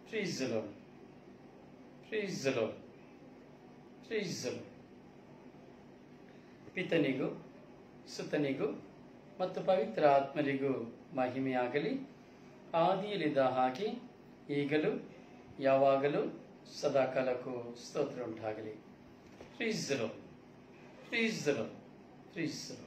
Praise the Lord. Praise the Lord. Praise the Lord. ಪಿತನಿಗೂ ಸುತನಿಗೂ ಮತ್ತು ಪವಿತ್ರ ಆತ್ಮರಿಗೂ ಮಹಿಮೆಯಾಗಲಿ ಆದಿಯಲ್ಲಿದ್ದ ಹಾಗೆ ಈಗಲೂ ಯಾವಾಗಲೂ ಸದಾಕಾಲಕ್ಕೂ ಸ್ತೋತ್ರ ಉಂಟಾಗಲಿ ಪ್ರೀಸಲು ಪ್ರೀಸಲು ಪ್ರೀಸಲು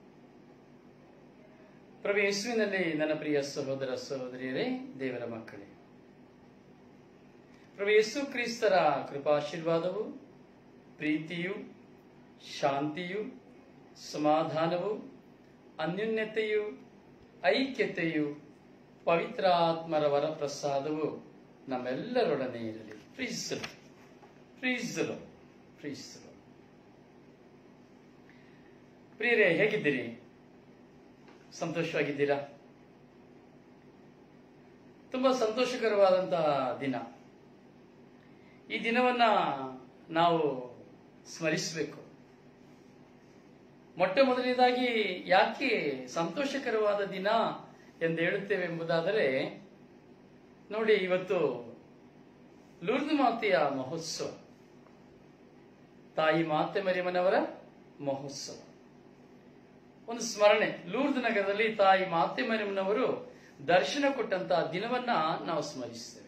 ಪ್ರಭು ಯೇಸುವಿನಲ್ಲಿ ನನ್ನ ಪ್ರಿಯ ಸಹೋದರ ಸಹೋದರಿಯರೇ ದೇವರ ಮಕ್ಕಳೇ ಪ್ರಭು ಯೇಸು ಕ್ರಿಸ್ತರ ಕೃಪಾಶೀರ್ವಾದವು ಪ್ರೀತಿಯು ಶಾಂತಿಯು ಸಮಾಧಾನವು ಅನ್ಯೋನ್ಯತೆಯು ಐಕ್ಯತೆಯು ಪವಿತ್ರ ಆತ್ಮರ ವರಪ್ರಸಾದವು ನಮ್ಮೆಲ್ಲರೊಡನೆ ಇರಲಿ ಪ್ರೀಸಲು ಪ್ರೀಸಲು ಪ್ರೀಸಲು ಪ್ರಿಯರೇ ಹೇಗಿದ್ದೀರಿ ಸಂತೋಷವಾಗಿದ್ದೀರಾ ತುಂಬಾ ಸಂತೋಷಕರವಾದಂತಹ ದಿನ ಈ ದಿನವನ್ನ ನಾವು ಸ್ಮರಿಸಬೇಕು ಮೊಟ್ಟ ಮೊದಲನೇದಾಗಿ ಯಾಕೆ ಸಂತೋಷಕರವಾದ ದಿನ ಎಂದು ಹೇಳುತ್ತೇವೆ ಎಂಬುದಾದರೆ ನೋಡಿ ಇವತ್ತು ಲೂರ್ದು ಮಾತೆಯ ಮಹೋತ್ಸವ ತಾಯಿ ಮಾತೆ ಮರಿಯಮ್ಮನವರ ಮಹೋತ್ಸವ ಒಂದು ಸ್ಮರಣೆ ಲೂರ್ದು ನಗರದಲ್ಲಿ ತಾಯಿ ಮಾತೆ ಮರಿಯಮ್ಮನವರು ದರ್ಶನ ಕೊಟ್ಟಂತಹ ದಿನವನ್ನ ನಾವು ಸ್ಮರಿಸ್ತೇವೆ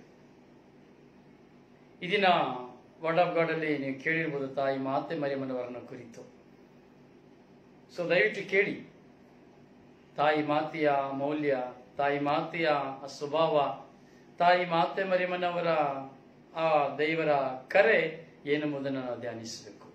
ಈ ದಿನ ವರ್ಡ್ ಆಫ್ ಗಾಡ್ ಅಲ್ಲಿ ನೀವು ಕೇಳಿರ್ಬೋದು ತಾಯಿ ಮಾತೆ ಮರಿಯಮ್ಮನವರನ್ನ ಕುರಿತು ಸೊ ದಯವಿಟ್ಟು ಕೇಳಿ ತಾಯಿ ಮಾತೆಯ ಮೌಲ್ಯ ತಾಯಿ ಮಾತೆಯ ಸ್ವಭಾವ ತಾಯಿ ಮಾತೆ ಮರಿಯಮ್ಮನವರ ಆ ದೈವರ ಕರೆ ಏನೆಂಬುದನ್ನು ನಾವು ಧ್ಯಾನಿಸಬೇಕು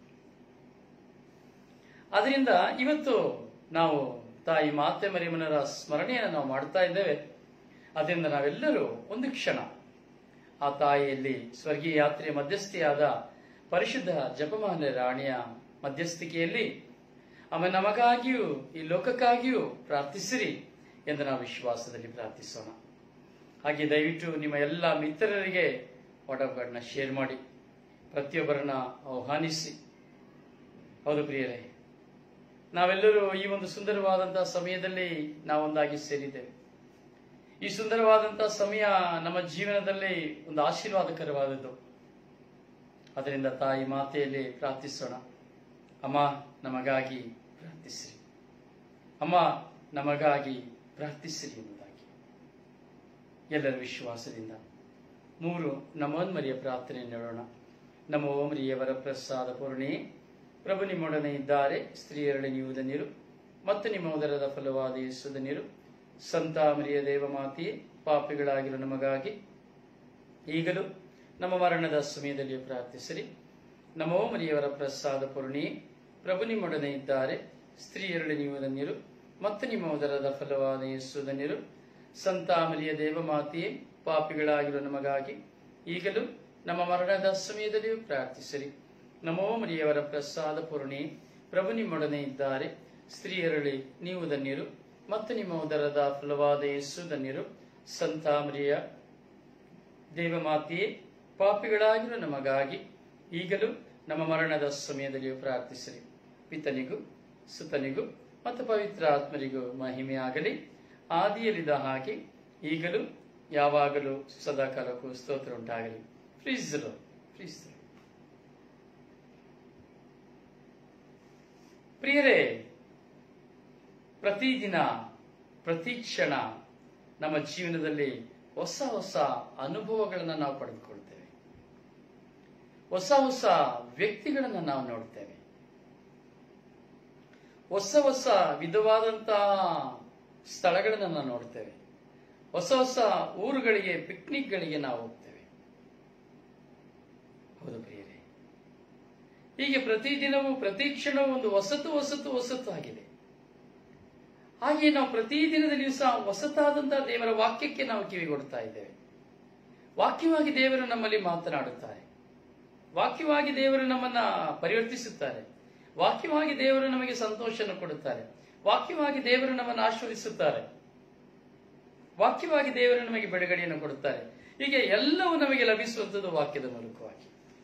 ಅದರಿಂದ ಇವತ್ತು ನಾವು ತಾಯಿ ಮಾತೆ ಮರಿಯಮ್ಮನವರ ಸ್ಮರಣೆಯನ್ನು ನಾವು ಮಾಡ್ತಾ ಇದ್ದೇವೆ ಅದರಿಂದ ನಾವೆಲ್ಲರೂ ಒಂದು ಕ್ಷಣ ಆ ತಾಯಿಯಲ್ಲಿ ಸ್ವರ್ಗೀಯ ಯಾತ್ರೆಯ ಮಧ್ಯಸ್ಥಿಯಾದ ಪರಿಶುದ್ಧ ಜಪಮಾಲೆ ರಾಣಿಯ ಮಧ್ಯಸ್ಥಿಕೆಯಲ್ಲಿ ಆಮೇಲೆ ನಮಗಾಗಿಯೂ ಈ ಲೋಕಕ್ಕಾಗಿಯೂ ಪ್ರಾರ್ಥಿಸಿರಿ ಎಂದು ನಾವು ವಿಶ್ವಾಸದಲ್ಲಿ ಪ್ರಾರ್ಥಿಸೋಣ ಹಾಗೆ ದಯವಿಟ್ಟು ನಿಮ್ಮ ಎಲ್ಲ ಮಿತ್ರರಿಗೆ ವಾಟ್ಸಪ್ಗಳನ್ನ ಶೇರ್ ಮಾಡಿ ಪ್ರತಿಯೊಬ್ಬರನ್ನ ಆಹ್ವಾನಿಸಿ ಹೌದು ಪ್ರಿಯರೇ ನಾವೆಲ್ಲರೂ ಈ ಒಂದು ಸುಂದರವಾದಂತಹ ಸಮಯದಲ್ಲಿ ನಾವೊಂದಾಗಿ ಸೇರಿದ್ದೇವೆ ಈ ಸುಂದರವಾದಂತಹ ಸಮಯ ನಮ್ಮ ಜೀವನದಲ್ಲಿ ಒಂದು ಆಶೀರ್ವಾದಕರವಾದದ್ದು ಅದರಿಂದ ತಾಯಿ ಮಾತೆಯಲ್ಲಿ ಪ್ರಾರ್ಥಿಸೋಣ ಅಮ್ಮ ನಮಗಾಗಿ ಪ್ರಾರ್ಥಿಸಿರಿ ಅಮ್ಮ ನಮಗಾಗಿ ಪ್ರಾರ್ಥಿಸಿರಿ ಎಂಬುದಾಗಿ ಎಲ್ಲರ ವಿಶ್ವಾಸದಿಂದ ಮೂರು ನಮೋನ್ಮರಿಯ ಪ್ರಾರ್ಥನೆ ನೋಡೋಣ ನಮೋ ಮರಿಯವರ ಪ್ರಸಾದ ಪೂರ್ಣಿ ಪ್ರಭು ನಿಮ್ಮೊಡನೆ ಇದ್ದಾರೆ ಸ್ತ್ರೀಯರಡೆ ನೀವು ಧನ್ಯರು ಮತ್ತು ನಿಮ್ಮ ಉದರದ ಫಲವಾದ ಯೇಸು ಧನ್ಯರು ಸಂತ ಮರಿಯ ದೇವಮಾತೆಯೇ ಪಾಪಿಗಳಾಗಿರೋ ನಮಗಾಗಿ ಈಗಲೂ ನಮ್ಮ ಮರಣದ ಸಮಯದಲ್ಲಿ ಪ್ರಾರ್ಥಿಸಿರಿ ನಮೋ ಮರಿಯವರ ಪ್ರಸಾದ ಪೂರ್ಣಿ ಪ್ರಭು ನಿಮ್ಮೊಡನೆ ಇದ್ದಾರೆ ಸ್ತ್ರೀಯರಡೆ ನೀವು ಧನ್ಯರು ಮತ್ತು ನಿಮ್ಮ ಉದರದ ಫಲವಾದ ಯೇಸು ಧನ್ಯರು ಸಂತ ಮರಿಯ ದೇವಮಾತೆಯೇ ಪಾಪಿಗಳಾಗಿರೋ ನಮಗಾಗಿ ಈಗಲೂ ನಮ್ಮ ಮರಣದ ಸಮಯದಲ್ಲಿಯೂ ಪ್ರಾರ್ಥಿಸಿರಿ ನಮೋ ಮರಿಯವರ ಪ್ರಸಾದ ಪೂರ್ಣಿ ಪ್ರಭು ನಿಮ್ಮೊಡನೆ ಇದ್ದಾರೆ ಸ್ತ್ರೀಯರಳಿ ನೀವು ಧನ್ಯರು ಮತ್ತು ನಿಮ್ಮ ಉದರದ ಫಲವಾದ ಯೇಸು ಧನ್ಯರು ಸಂತ ಮರಿಯ ದೇವಮಾತೆಯೇ ಪಾಪಿಗಳಾಗಿರೋ ನಮಗಾಗಿ ಈಗಲೂ ನಮ್ಮ ಮರಣದ ಸಮಯದಲ್ಲಿಯೂ ಪ್ರಾರ್ಥಿಸಿರಿ ಪಿತನಿಗೂ ಸುತನಿಗೂ ಮತ್ತು ಪವಿತ್ರ ಆತ್ಮರಿಗೂ ಮಹಿಮೆಯಾಗಲಿ ಆದಿಯಲ್ಲಿದ್ದ ಹಾಗೆ ಈಗಲೂ ಯಾವಾಗಲೂ ಸದಾಕಾಲಕ್ಕೂ ಸ್ತೋತ್ರ ಉಂಟಾಗಲಿ ಪ್ರೀಸಲು ಪ್ರೀಸಲು ಪ್ರಿಯರೇ ಪ್ರತಿದಿನ ಪ್ರತಿ ಕ್ಷಣ ನಮ್ಮ ಜೀವನದಲ್ಲಿ ಹೊಸ ಹೊಸ ಅನುಭವಗಳನ್ನು ನಾವು ಪಡೆದುಕೊಳ್ತೇವೆ ಹೊಸ ಹೊಸ ವ್ಯಕ್ತಿಗಳನ್ನು ನಾವು ನೋಡ್ತೇವೆ ಹೊಸ ಹೊಸ ವಿಧವಾದಂತಹ ಸ್ಥಳಗಳನ್ನು ನಾವು ನೋಡ್ತೇವೆ ಹೊಸ ಹೊಸ ಊರುಗಳಿಗೆ ಪಿಕ್ನಿಕ್ಗಳಿಗೆ ನಾವು ಹೋಗ್ತೇವೆ ಹೌದು ಪ್ರಿಯರೇ ಹೀಗೆ ಪ್ರತಿದಿನವೂ ಪ್ರತಿ ಕ್ಷಣವೂ ಒಂದು ಹೊಸತು ಹೊಸತು ಹೊಸತು ಆಗಿದೆ ಹಾಗೆ ನಾವು ಪ್ರತಿದಿನದಲ್ಲಿಯೂ ಸಹ ಹೊಸತಾದಂತಹ ದೇವರ ವಾಕ್ಯಕ್ಕೆ ನಾವು ಕಿವಿಗೊಡ್ತಾ ಇದ್ದೇವೆ ವಾಕ್ಯವಾಗಿ ದೇವರು ನಮ್ಮಲ್ಲಿ ಮಾತನಾಡುತ್ತಾರೆ ವಾಕ್ಯವಾಗಿ ದೇವರು ನಮ್ಮನ್ನ ಪರಿವರ್ತಿಸುತ್ತಾರೆ ವಾಕ್ಯವಾಗಿ ದೇವರು ನಮಗೆ ಸಂತೋಷವನ್ನು ಕೊಡುತ್ತಾರೆ ವಾಕ್ಯವಾಗಿ ದೇವರು ನಮ್ಮನ್ನು ಆಶ್ವದಿಸುತ್ತಾರೆ ವಾಕ್ಯವಾಗಿ ದೇವರು ನಮಗೆ ಬಿಡುಗಡೆಯನ್ನು ಕೊಡುತ್ತಾರೆ ಹೀಗೆ ಎಲ್ಲವೂ ನಮಗೆ ಲಭಿಸುವಂಥದ್ದು ವಾಕ್ಯದ ಮೂಲಕವಾಗಿ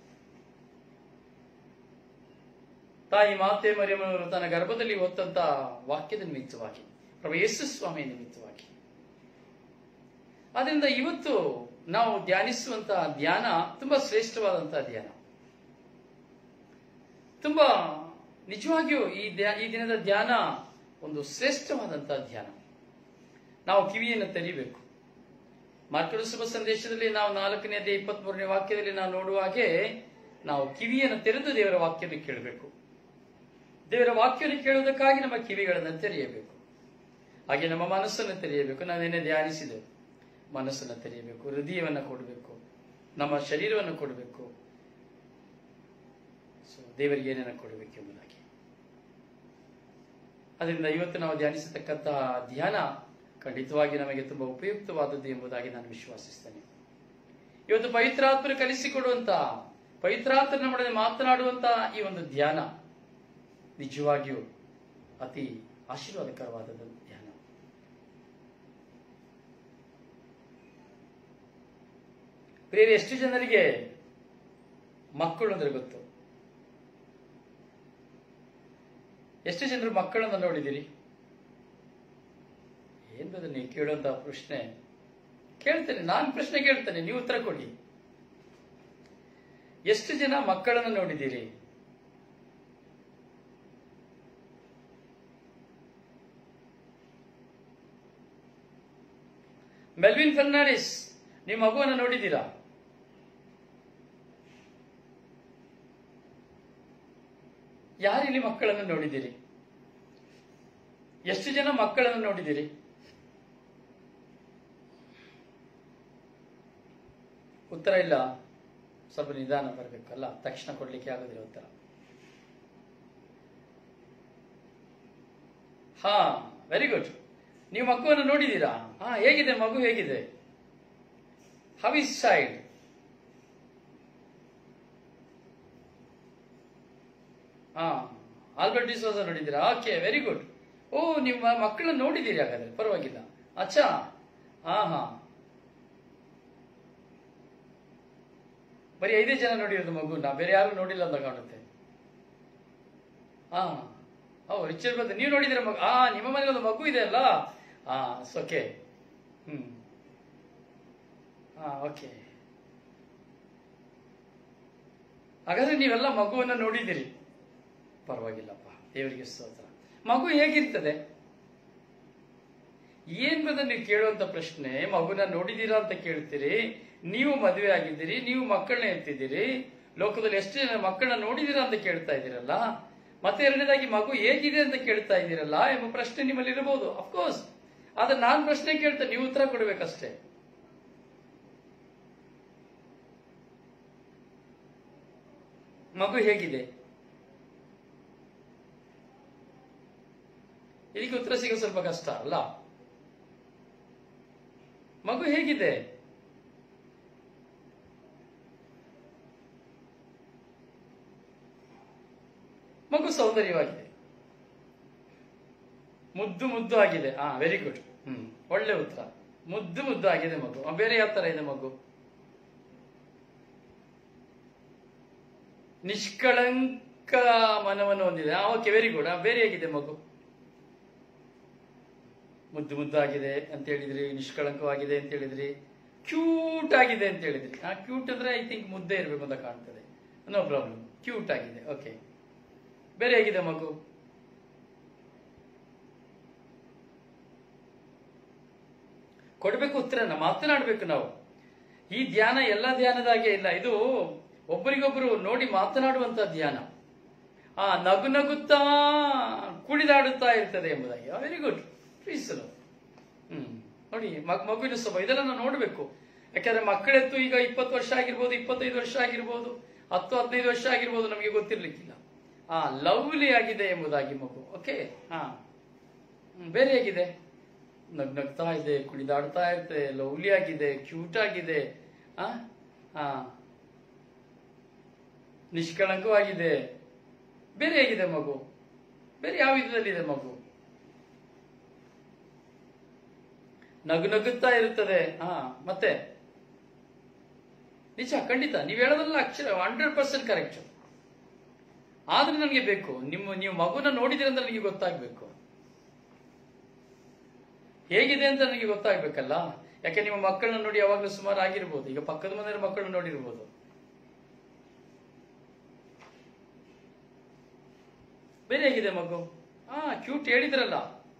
ತಾಯಿ ಮಾತೆ ಮರಿಯಮ್ಮನವರು ತನ್ನ ಗರ್ಭದಲ್ಲಿ ಹೊತ್ತಂತ ವಾಕ್ಯದ ನಿಮಿತ್ತವಾಗಿ ಪ್ರಭು ಯೇಸು ಸ್ವಾಮಿಯ ನಿಮಿತ್ತವಾಗಿ ಆದ್ರಿಂದ ಇವತ್ತು ನಾವು ಧ್ಯಾನಿಸುವಂತಹ ಧ್ಯಾನ ತುಂಬಾ ಶ್ರೇಷ್ಠವಾದಂತಹ ಧ್ಯಾನ ತುಂಬಾ ನಿಜವಾಗಿಯೂ ಈ ಧ್ಯ- ಈ ದಿನದ ಧ್ಯಾನ ಒಂದು ಶ್ರೇಷ್ಠವಾದಂತಹ ಧ್ಯಾನ ನಾವು ಕಿವಿಯನ್ನು ತೆರೀಬೇಕು ಮಾರ್ಕಡು ಶುಭ ಸಂದೇಶದಲ್ಲಿ ನಾವು ನಾಲ್ಕನೇ ಅದೇ ಇಪ್ಪತ್ತ್ ಮೂರನೇ ವಾಕ್ಯದಲ್ಲಿ ನಾವು ನೋಡುವ ಹಾಗೆ ನಾವು ಕಿವಿಯನ್ನು ತೆರೆದು ದೇವರ ವಾಕ್ಯವನ್ನು ಕೇಳಬೇಕು ದೇವರ ವಾಕ್ಯವನ್ನು ಕೇಳುವುದಕ್ಕಾಗಿ ನಮ್ಮ ಕಿವಿಗಳನ್ನು ತೆರೆಯಬೇಕು ಹಾಗೆ ನಮ್ಮ ಮನಸ್ಸನ್ನು ತೆರೆಯಬೇಕು ನಾವೇನೇ ಧ್ಯಾನಿಸಿದೆ ಮನಸ್ಸನ್ನು ತೆರೆಯಬೇಕು ಹೃದಯವನ್ನು ಕೊಡಬೇಕು ನಮ್ಮ ಶರೀರವನ್ನು ಕೊಡಬೇಕು ಸೊ ದೇವರಿಗೆ ಏನೇನ ಕೊಡಬೇಕು ಎಂಬುದಾಗಿ ಅದರಿಂದ ಇವತ್ತು ನಾವು ಧ್ಯಾನಿಸತಕ್ಕಂತಹ ಧ್ಯಾನ ಖಂಡಿತವಾಗಿ ನಮಗೆ ತುಂಬಾ ಉಪಯುಕ್ತವಾದದ್ದು ಎಂಬುದಾಗಿ ನಾನು ವಿಶ್ವಾಸಿಸ್ತೇನೆ ಇವತ್ತು ಪವಿತ್ರಾತ್ಮರು ಕಲಿಸಿಕೊಡುವಂತಹ ಪವಿತ್ರಾತ್ಮರ ನಮ್ಮೊಡನೆ ಮಾತನಾಡುವಂತಹ ಈ ಒಂದು ಧ್ಯಾನ ನಿಜವಾಗಿಯೂ ಅತಿ ಆಶೀರ್ವಾದಕರವಾದ ಧ್ಯಾನ ಪ್ರಿಯರೇ ಎಷ್ಟು ಜನರಿಗೆ ಮಕ್ಕಳು ಅಂದ್ರೆ ಗೊತ್ತು ಎಷ್ಟು ಜನರು ಮಕ್ಕಳನ್ನು ನೋಡಿದಿರಿ ಏನ್ ಬದ ನೀವು ಕೇಳುವಂತಹ ಪ್ರಶ್ನೆ ಕೇಳ್ತೇನೆ ನಾನು ಪ್ರಶ್ನೆ ಕೇಳ್ತೇನೆ ನೀವು ಉತ್ತರ ಕೊಡಿ ಎಷ್ಟು ಜನ ಮಕ್ಕಳನ್ನು ನೋಡಿದ್ದೀರಿ ಮೆಲ್ವಿನ್ ಫರ್ನಾಂಡಿಸ್ ನೀವು ಮಗುವನ್ನು ನೋಡಿದ್ದೀರಾ ಯಾರಿಲ್ಲಿ ಮಕ್ಕಳನ್ನು ನೋಡಿದ್ದೀರಿ ಎಷ್ಟು ಜನ ಮಕ್ಕಳನ್ನು ನೋಡಿದ್ದೀರಿ ಉತ್ತರ ಇಲ್ಲ ಸ್ವಲ್ಪ ನಿಧಾನ ಬರಬೇಕಲ್ಲ ತಕ್ಷಣ ಕೊಡ್ಲಿಕ್ಕೆ ಆಗೋದಿಲ್ಲ ಉತ್ತರ ಹಾ ವೆರಿ ಗುಡ್ ನೀವು ಮಗುವನ್ನು ನೋಡಿದ್ದೀರಾ ಹಾ ಹೇಗಿದೆ ಮಗು ಹೇಗಿದೆ ಹೌ ಇಸ್ ಸೈಡ್ ಹಾ ಆಲ್ಬರ್ಟ್ ಡಿಸೋಸ ನೋಡಿದ್ದೀರಾ ಓಕೆ ವೆರಿ ಗುಡ್ ಓ ನಿಮ್ಮ ಮಕ್ಕಳನ್ನು ನೋಡಿದ್ದೀರಿ ಹಾಗಾದ್ರೆ ಪರವಾಗಿಲ್ಲ ಅಚ್ಚಾ ಹಾ ಹಾ ಬರೀ ಐದೇ ಜನ ನೋಡಿರೋದು ಮಗುನ ಬೇರೆ ಯಾರು ನೋಡಿಲ್ಲ ಅಂತ ಕಾಣುತ್ತೆ ಹಾ ಓ ರಿಚರ್ಡ್ ಬಂದು ನೀವು ನೋಡಿದಿರ ಮಗು ಆ ನಿಮ್ಮ ಮನೇಲಿ ಒಂದು ಮಗು ಇದೆ ಅಲ್ಲ ಹಾ ಓಕೆ ಹ್ಮ್ ಹಾ ಓಕೆ ಹಾಗಾದ್ರೆ ನೀವೆಲ್ಲ ಮಗುವನ್ನ ನೋಡಿದಿರಿ ಪರವಾಗಿಲ್ಲಪ್ಪ ದೇವರಿಗೆ ಸ್ತೋತ್ರ ಮಗು ಹೇಗಿರ್ತದೆ ಏನ್ ಬದ ನೀವು ಕೇಳುವಂತ ಪ್ರಶ್ನೆ ಮಗುನ ನೋಡಿದೀರಾ ಅಂತ ಕೇಳ್ತೀರಿ ನೀವು ಮದುವೆ ಆಗಿದ್ದೀರಿ ನೀವು ಮಕ್ಕಳನ್ನ ಇರ್ತಿದ್ದೀರಿ ಲೋಕದಲ್ಲಿ ಎಷ್ಟು ಜನ ಮಕ್ಕಳನ್ನ ನೋಡಿದೀರಾ ಅಂತ ಕೇಳ್ತಾ ಇದ್ದೀರಲ್ಲ ಮತ್ತೆ ಎರಡನೇದಾಗಿ ಮಗು ಹೇಗಿದೆ ಅಂತ ಕೇಳ್ತಾ ಇದ್ದೀರಲ್ಲ ಎಂಬ ಪ್ರಶ್ನೆ ನಿಮ್ಮಲ್ಲಿ ಇರಬಹುದು ಅಫ್ಕೋರ್ಸ್ ಆದ್ರೆ ನಾನ್ ಪ್ರಶ್ನೆ ಕೇಳ್ತೇನೆ ನೀವು ಉತ್ತರ ಕೊಡ್ಬೇಕಷ್ಟೇ ಮಗು ಹೇಗಿದೆ ಇದಕ್ಕೆ ಉತ್ತರ ಸಿಗೋ ಸ್ವಲ್ಪ ಕಷ್ಟ ಅಲ್ಲ ಮಗು ಹೇಗಿದೆ ಮಗು ಸೌಂದರ್ಯವಾಗಿದೆ ಮುದ್ದು ಮುದ್ದು ಆಗಿದೆ ಹಾ ವೆರಿ ಗುಡ್ ಹ್ಮ್ ಒಳ್ಳೆ ಉತ್ತರ ಮುದ್ದು ಮುದ್ದು ಆಗಿದೆ ಮಗು ಆ, ಬೇರೆ ಯಾವ ತರ ಇದೆ ಮಗು ನಿಷ್ಕಳಂಕ ಮನವನ್ನು ಹೊಂದಿದೆ ಓಕೆ ವೆರಿ ಗುಡ್ ಬೇರೆ ಹೇಗಿದೆ ಮಗು ಮುದ್ದು ಮುದ್ದಾಗಿದೆ ಅಂತ ಹೇಳಿದ್ರಿ ನಿಷ್ಕಳಂಕವಾಗಿದೆ ಅಂತ ಹೇಳಿದ್ರಿ ಕ್ಯೂಟ್ ಆಗಿದೆ ಅಂತ ಹೇಳಿದ್ರಿ ಆ ಕ್ಯೂಟ್ ಅಂದ್ರೆ ಐ ಥಿಂಕ್ ಮುದ್ದೆ ಇರಬೇಕು ಅಂತ ಕಾಣ್ತದೆ ನೋ ಪ್ರಾಬ್ಲಮ್ ಕ್ಯೂಟ್ ಆಗಿದೆ ಓಕೆ ಬೇರೆ ಹೇಗಿದೆ ಮಗು ಕೊಡ್ಬೇಕು ಉತ್ತರನ ಮಾತನಾಡ್ಬೇಕು ನಾವು ಈ ಧ್ಯಾನ ಎಲ್ಲ ಧ್ಯಾನದಾಗೆ ಇಲ್ಲ ಇದು ಒಬ್ಬರಿಗೊಬ್ಬರು ನೋಡಿ ಮಾತನಾಡುವಂತ ಧ್ಯಾನ ಆ ನಗು ನಗುತ್ತಾ ಕುಣಿದಾಡುತ್ತಾ ಇರ್ತದೆ ಎಂಬುದಾಗಿ ವೆರಿ ಗುಡ್ ಪ್ಲೀಸ್ ಹ್ಮ್ ನೋಡಿ ಮಗ್ ಮಗುವಿನ ಸ್ವಭಾವ ಇದೆಲ್ಲ ನಾವು ನೋಡ್ಬೇಕು ಯಾಕಂದ್ರೆ ಮಕ್ಕಳೆತ್ತು ಈಗ ಇಪ್ಪತ್ತು ವರ್ಷ ಆಗಿರ್ಬೋದು ಇಪ್ಪತ್ತೈದು ವರ್ಷ ಆಗಿರ್ಬೋದು ಹತ್ತು ಹದಿನೈದು ವರ್ಷ ಆಗಿರ್ಬೋದು ನಮಗೆ ಗೊತ್ತಿರ್ಲಿಕ್ಕಿಲ್ಲ ಆ ಲವ್ಲಿ ಆಗಿದೆ ಎಂಬುದಾಗಿ ಮಗು ಓಕೆ ಹಾ ಹ್ಮ್, ಬೇರೆ ಹೇಗಿದೆ ನಗ್ ನಗ್ತಾ ಇದೆ ಕುಣಿದಾಡ್ತಾ ಇರುತ್ತೆ ಲವ್ಲಿ ಆಗಿದೆ ಕ್ಯೂಟ್ ಆಗಿದೆ ಆ ಹಾ ನಿಷ್ಕಳಂಕವಾಗಿದೆ ಬೇರೆ ಹೇಗಿದೆ ಮಗು ಬೇರೆ ಯಾವ ವಿಧದಲ್ಲಿದೆ ಮಗು ನಗು ನಗುತ್ತಾ ಇರುತ್ತದೆ ಹಾ ಮತ್ತೆ ನಿಜ ಖಂಡಿತ ನೀವು ಹೇಳೋದಲ್ಲ ಅಕ್ಷರ ಹಂಡ್ರೆಡ್ ಪರ್ಸೆಂಟ್ ಕರೆಕ್ಟ್ ಆದ್ರೆ ನನಗೆ ಬೇಕು ನಿಮ್ಮ ನೀವು ಮಗುನ ನೋಡಿದ್ರೆ ಅಂತ ನನಗೆ ಗೊತ್ತಾಗ್ಬೇಕು ಹೇಗಿದೆ ಅಂತ ನನಗೆ ಗೊತ್ತಾಗ್ಬೇಕಲ್ಲ ಯಾಕೆ ನಿಮ್ಮ ಮಕ್ಕಳನ್ನ ನೋಡಿ ಯಾವಾಗಲೂ ಸುಮಾರು ಆಗಿರ್ಬೋದು ಈಗ ಪಕ್ಕದ ಮನೆಯ ಮಕ್ಕಳನ್ನ ನೋಡಿರ್ಬೋದು ಬೇರೆ ಹೇಗಿದೆ ಮಗು ಹಾ ಕ್ಯೂಟ್ ಹೇಳಿದ್ರಲ್ಲ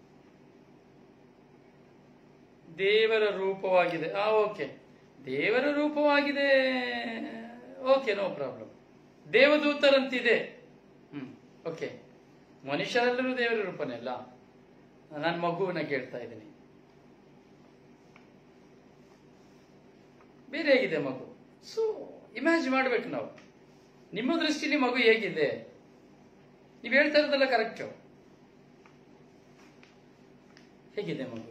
ದೇವರ ರೂಪವಾಗಿದೆ ಆ ಓಕೆ ದೇವರ ರೂಪವಾಗಿದೆ ಓಕೆ ನೋ ಪ್ರಾಬ್ಲಮ್ ದೇವದೂತರಂತಿದೆ ಹ್ಮ್ ಓಕೆ ಮನುಷ್ಯರೆಲ್ಲರೂ ದೇವರ ರೂಪನೇ ಅಲ್ಲ ನಾನು ಮಗುವನ್ನ ಕೇಳ್ತಾ ಇದ್ದೀನಿ ಬೇರೆ ಹೇಗಿದೆ ಮಗು ಸೊ ಇಮ್ಯಾಜಿನ್ ಮಾಡ್ಬೇಕು ನಾವು ನಿಮ್ಮ ದೃಷ್ಟಿಲಿ ಮಗು ಹೇಗಿದೆ ನೀವು ಹೇಳ್ತಾ ಇರೋದೆಲ್ಲ ಕರೆಕ್ಟ್ ಹೇಗಿದೆ ಮಗು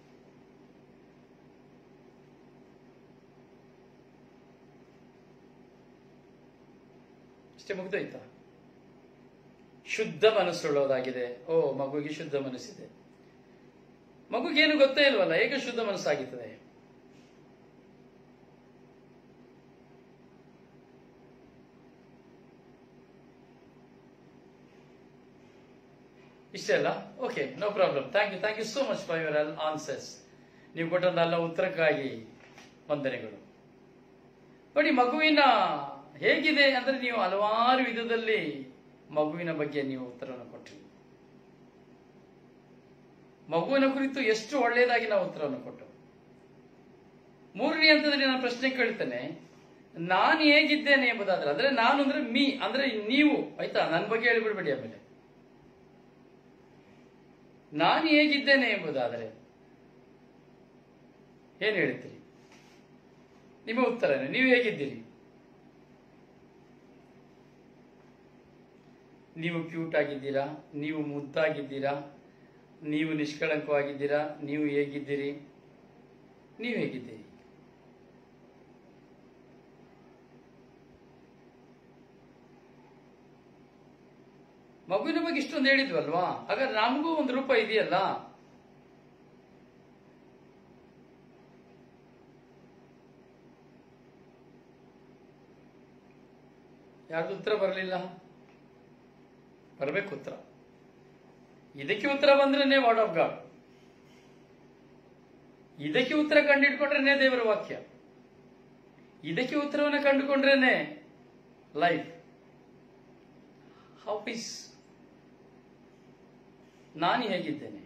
ಅಷ್ಟೇ ಮುಗ್ದೋಯ್ತಾ ಶುದ್ಧ ಮನಸ್ಸುಳ್ಳೋದಾಗಿದೆ ಓ ಮಗುವಿಗೆ ಶುದ್ಧ ಮನಸ್ಸಿದೆ ಮಗುಗೇನು ಗೊತ್ತೇ ಇಲ್ವಲ್ಲ ಹೇಗೆ ಶುದ್ಧ ಮನಸ್ಸಾಗಿರ್ತದೆ ಇಷ್ಟೇ ಅಲ್ಲ okay no problem thank you thank you so much for your answers ನೀವು ಕೊಟ್ಟಂತ ಉತ್ತರಕ್ಕಾಗಿ ವಂದನೆಗಳು ನೋಡಿ ಮಗುವಿನ ಹೇಗಿದೆ ಅಂದ್ರೆ ನೀವು ಹಲವಾರು ವಿಧದಲ್ಲಿ ಮಗುವಿನ ಬಗ್ಗೆ ನೀವು ಉತ್ತರವನ್ನು ಕೊಟ್ರಿ ಮಗುವಿನ ಕುರಿತು ಎಷ್ಟು ಒಳ್ಳೆಯದಾಗಿ ನಾವು ಉತ್ತರವನ್ನು ಕೊಟ್ಟು ಮೂರನೇ ಹಂತದಲ್ಲಿ ನಾನು ಪ್ರಶ್ನೆ ಕೇಳ್ತೇನೆ ನಾನು ಹೇಗಿದ್ದೇನೆ ಎಂಬುದಾದ್ರೆ ಅಂದ್ರೆ ನಾನು ಅಂದ್ರೆ ಮೀ ಅಂದ್ರೆ ನೀವು ಆಯ್ತಾ ನನ್ನ ಬಗ್ಗೆ ಹೇಳಿಬಿಡ್ಬೇಡಿ ಆಮೇಲೆ ನಾನು ಹೇಗಿದ್ದೇನೆ ಎಂಬುದಾದರೆ ಏನು ಹೇಳ್ತೀರಿ ನಿಮ್ಮ ಉತ್ತರನೇ ನೀವು ಹೇಗಿದ್ದೀರಿ ನೀವು ಕ್ಯೂಟ್ ಆಗಿದ್ದೀರಾ ನೀವು ಮುದ್ದಾಗಿದ್ದೀರಾ ನೀವು ನಿಷ್ಕಳಂಕವಾಗಿದ್ದೀರಾ ನೀವು ಹೇಗಿದ್ದೀರಿ ನೀವು ಹೇಗಿದ್ದೀರಿ ಮಗುವಿನ ಬಗ್ಗೆ ಇಷ್ಟೊಂದು ಹೇಳಿದ್ವಲ್ವಾ ಹಾಗಾದ್ರೆ ನಮಗೂ ಒಂದು ರೂಪ ಇದೆಯಲ್ಲ ಯಾರ್ದು ಉತ್ತರ ಬರಲಿಲ್ಲ ಬರಬೇಕು ಉತ್ತರ ಇದಕ್ಕೆ ಉತ್ತರ ಬಂದ್ರೇನೆ ವರ್ಡ್ ಆಫ್ ಗಾಡ್ ಇದಕ್ಕೆ ಉತ್ತರ ಕಂಡಿಡ್ಕೊಂಡ್ರೇನೆ ದೇವರ ವಾಕ್ಯ ಇದಕ್ಕೆ ಉತ್ತರವನ್ನು ಕಂಡುಕೊಂಡ್ರೇನೆ ಲೈಫ್ ಹೌ ಇಸ್ ನಾನು ಹೇಗಿದ್ದೇನೆ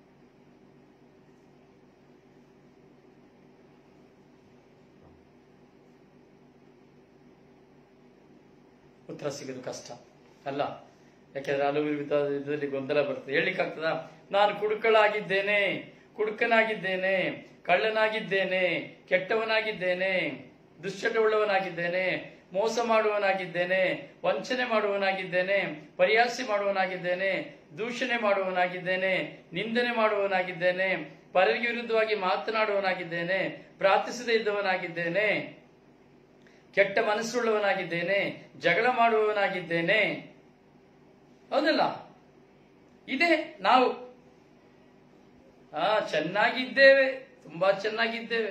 ಉತ್ತರ ಸಿಗೋದು ಕಷ್ಟ ಅಲ್ಲ ಯಾಕೆಂದ್ರೆ ಹಲವು ವಿಧದಲ್ಲಿ ಗೊಂದಲ ಬರ್ತದೆ ಹೇಳಲಿಕ್ಕಾಗ್ತದ ನಾನು ಕುಡುಕಳಾಗಿದ್ದೇನೆ ಕುಡುಕನಾಗಿದ್ದೇನೆ ಕಳ್ಳನಾಗಿದ್ದೇನೆ ಕೆಟ್ಟವನಾಗಿದ್ದೇನೆ ದುಶ್ಚಟವುಳ್ಳವನಾಗಿದ್ದೇನೆ ಮೋಸ ಮಾಡುವನಾಗಿದ್ದೇನೆ ವಂಚನೆ ಮಾಡುವನಾಗಿದ್ದೇನೆ ಪರಿಹಾಸಿ ಮಾಡುವನಾಗಿದ್ದೇನೆ ದೂಷಣೆ ಮಾಡುವನಾಗಿದ್ದೇನೆ ನಿಂದನೆ ಮಾಡುವನಾಗಿದ್ದೇನೆ ಪರರಿಗೆ ವಿರುದ್ಧವಾಗಿ ಮಾತನಾಡುವನಾಗಿದ್ದೇನೆ ಪ್ರಾರ್ಥಿಸದೇ ಇದ್ದವನಾಗಿದ್ದೇನೆ ಕೆಟ್ಟ ಮನಸ್ಸುಳ್ಳವನಾಗಿದ್ದೇನೆ ಜಗಳ ಮಾಡುವವನಾಗಿದ್ದೇನೆ ಹೌದಲ್ಲ ಇದೆ ನಾವು ಆ ಚೆನ್ನಾಗಿದ್ದೇವೆ ತುಂಬಾ ಚೆನ್ನಾಗಿದ್ದೇವೆ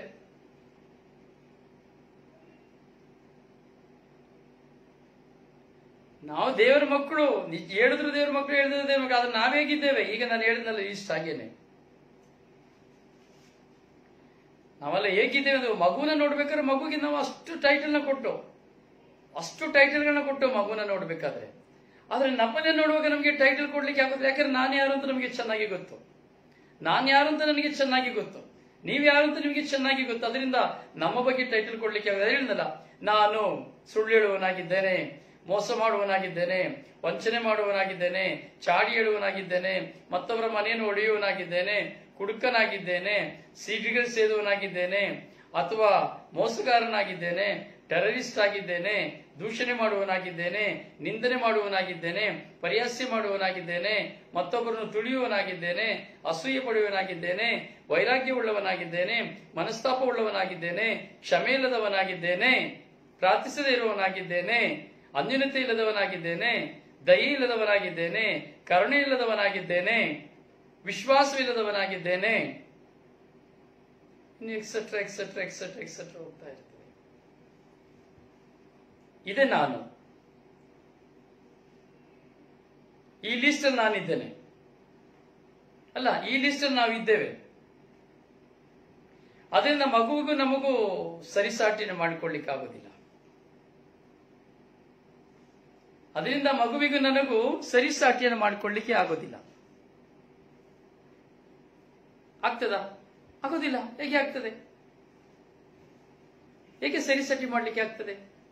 ನಾವು ದೇವರ ಮಕ್ಕಳು ನಿಜ ಹೇಳಿದ್ರು ದೇವರ ಮಕ್ಕಳು ಹೇಳಿದ್ರು ದೇವರ ಮಕ್ಕಳು ಆದ್ರೆ ನಾವೇಗಿದ್ದೇವೆ ಈಗ ನಾನು ಹೇಳಿದ್ನಲ್ಲ ಇಷ್ಟ ಹಾಗೇನೆ ನಾವೆಲ್ಲ ಹೇಗಿದ್ದೇವೆ ಅಂದ್ರೆ ಮಗುನ ನೋಡ್ಬೇಕಾದ್ರೆ ಮಗುಗೆ ನಾವು ಅಷ್ಟು ಟೈಟಲ್ನ ಕೊಟ್ಟು ಅಷ್ಟು ಟೈಟಲ್ಗಳನ್ನ ಕೊಟ್ಟು ಮಗುನ ನೋಡ್ಬೇಕಾದ್ರೆ ಆದ್ರೆ ನಮ್ಮನ್ನೇ ನೋಡುವಾಗ ನಮಗೆ ಟೈಟಲ್ ಕೊಡ್ಲಿಕ್ಕೆ ಆಗುತ್ತೆ ಯಾಕಂದ್ರೆ ನಾನು ಯಾರು ಅಂತ ನಮಗೆ ಚೆನ್ನಾಗಿ ಗೊತ್ತು ನಾನು ಯಾರು ಅಂತ ನನಗೆ ಚೆನ್ನಾಗಿ ಗೊತ್ತು ನೀವು ಯಾರು ಅಂತ ನಿಮಗೆ ಚೆನ್ನಾಗಿ ಗೊತ್ತು ಅದರಿಂದ ನಮ್ಮ ಬಗ್ಗೆ ಟೈಟಲ್ ಕೊಡ್ಲಿಕ್ಕೆ ಆಗುತ್ತೆ ಹೇಳಿದ್ನಲ್ಲ ನಾನು ಸುಳ್ಳು ಹೇಳುವನಾಗಿದ್ದೇನೆ ಮೋಸ ಮಾಡುವನಾಗಿದ್ದೇನೆ ವಂಚನೆ ಮಾಡುವನಾಗಿದ್ದೇನೆ ಚಾಡಿ ಹೇಳುವನಾಗಿದ್ದೇನೆ ಮತ್ತೊಬ್ಬರ ಮನೆಯನ್ನು ಒಡೆಯುವನಾಗಿದ್ದೇನೆ ಕುಡುಕನಾಗಿದ್ದೇನೆ ಸಿಡಿಗಳು ಸೇದುವನಾಗಿದ್ದೇನೆ ಅಥವಾ ಮೋಸಗಾರನಾಗಿದ್ದೇನೆ ಟೆರರಿಸ್ಟ್ ಆಗಿದ್ದೇನೆ ದೂಷಣೆ ಮಾಡುವನಾಗಿದ್ದೇನೆ ನಿಂದನೆ ಮಾಡುವನಾಗಿದ್ದೇನೆ ಪರಿಹಾಸ್ಯ ಮಾಡುವನಾಗಿದ್ದೇನೆ ಮತ್ತೊಬ್ಬರನ್ನು ತುಳಿಯುವನಾಗಿದ್ದೇನೆ ಅಸೂಯೆ ಪಡೆಯುವನಾಗಿದ್ದೇನೆ ವೈರಾಗ್ಯವುಳ್ಳವನಾಗಿದ್ದೇನೆ ಮನಸ್ತಾಪವುಳ್ಳವನಾಗಿದ್ದೇನೆ ಕ್ಷಮೆ ಇಲ್ಲದವನಾಗಿದ್ದೇನೆ ಪ್ರಾರ್ಥಿಸದೇ ಇರುವವನಾಗಿದ್ದೇನೆ ಅನ್ಯೂನತೆ ಇಲ್ಲದವನಾಗಿದ್ದೇನೆ ದಯೆ ಇಲ್ಲದವನಾಗಿದ್ದೇನೆ ಕರುಣೆ ಇಲ್ಲದವನಾಗಿದ್ದೇನೆ ವಿಶ್ವಾಸವಿಲ್ಲದವನಾಗಿದ್ದೇನೆ ಇನ್ನು ಎಕ್ಸೆಟ್ರಾ ಎಕ್ಸೆಟ್ರಾ ಎಕ್ಸೆಟ್ರಾ ಎಕ್ಸೆಟ್ರಾ ಹೋಗ್ತಾ ಇರ್ತದೆ ಇದೆ ನಾನು ಈ ಲಿಸ್ಟ್ ಅಲ್ಲಿ ನಾನಿದ್ದೇನೆ ಅಲ್ಲ ಈ ಲಿಸ್ಟ್ ಅಲ್ಲಿ ನಾವು ಇದ್ದೇವೆ ಅದರಿಂದ ಮಗುವಿಗೂ ನಮಗೂ ಸರಿಸಾಟಿನ ಮಾಡಿಕೊಳ್ಳಿಕ್ಕಾಗೋದಿಲ್ಲ ಅದರಿಂದ ಮಗುವಿಗೂ ನನಗೂ ಸರಿಸಾಟಿಯನ್ನು ಮಾಡಿಕೊಳ್ಳಿಕ್ಕೆ ಆಗೋದಿಲ್ಲ ಆಗ್ತದಾ ಆಗೋದಿಲ್ಲ ಹೇಗೆ ಆಗ್ತದೆ ಹೇಗೆ ಸರಿಸಾಟಿ ಮಾಡಲಿಕ್ಕೆ ಆಗ್ತದೆ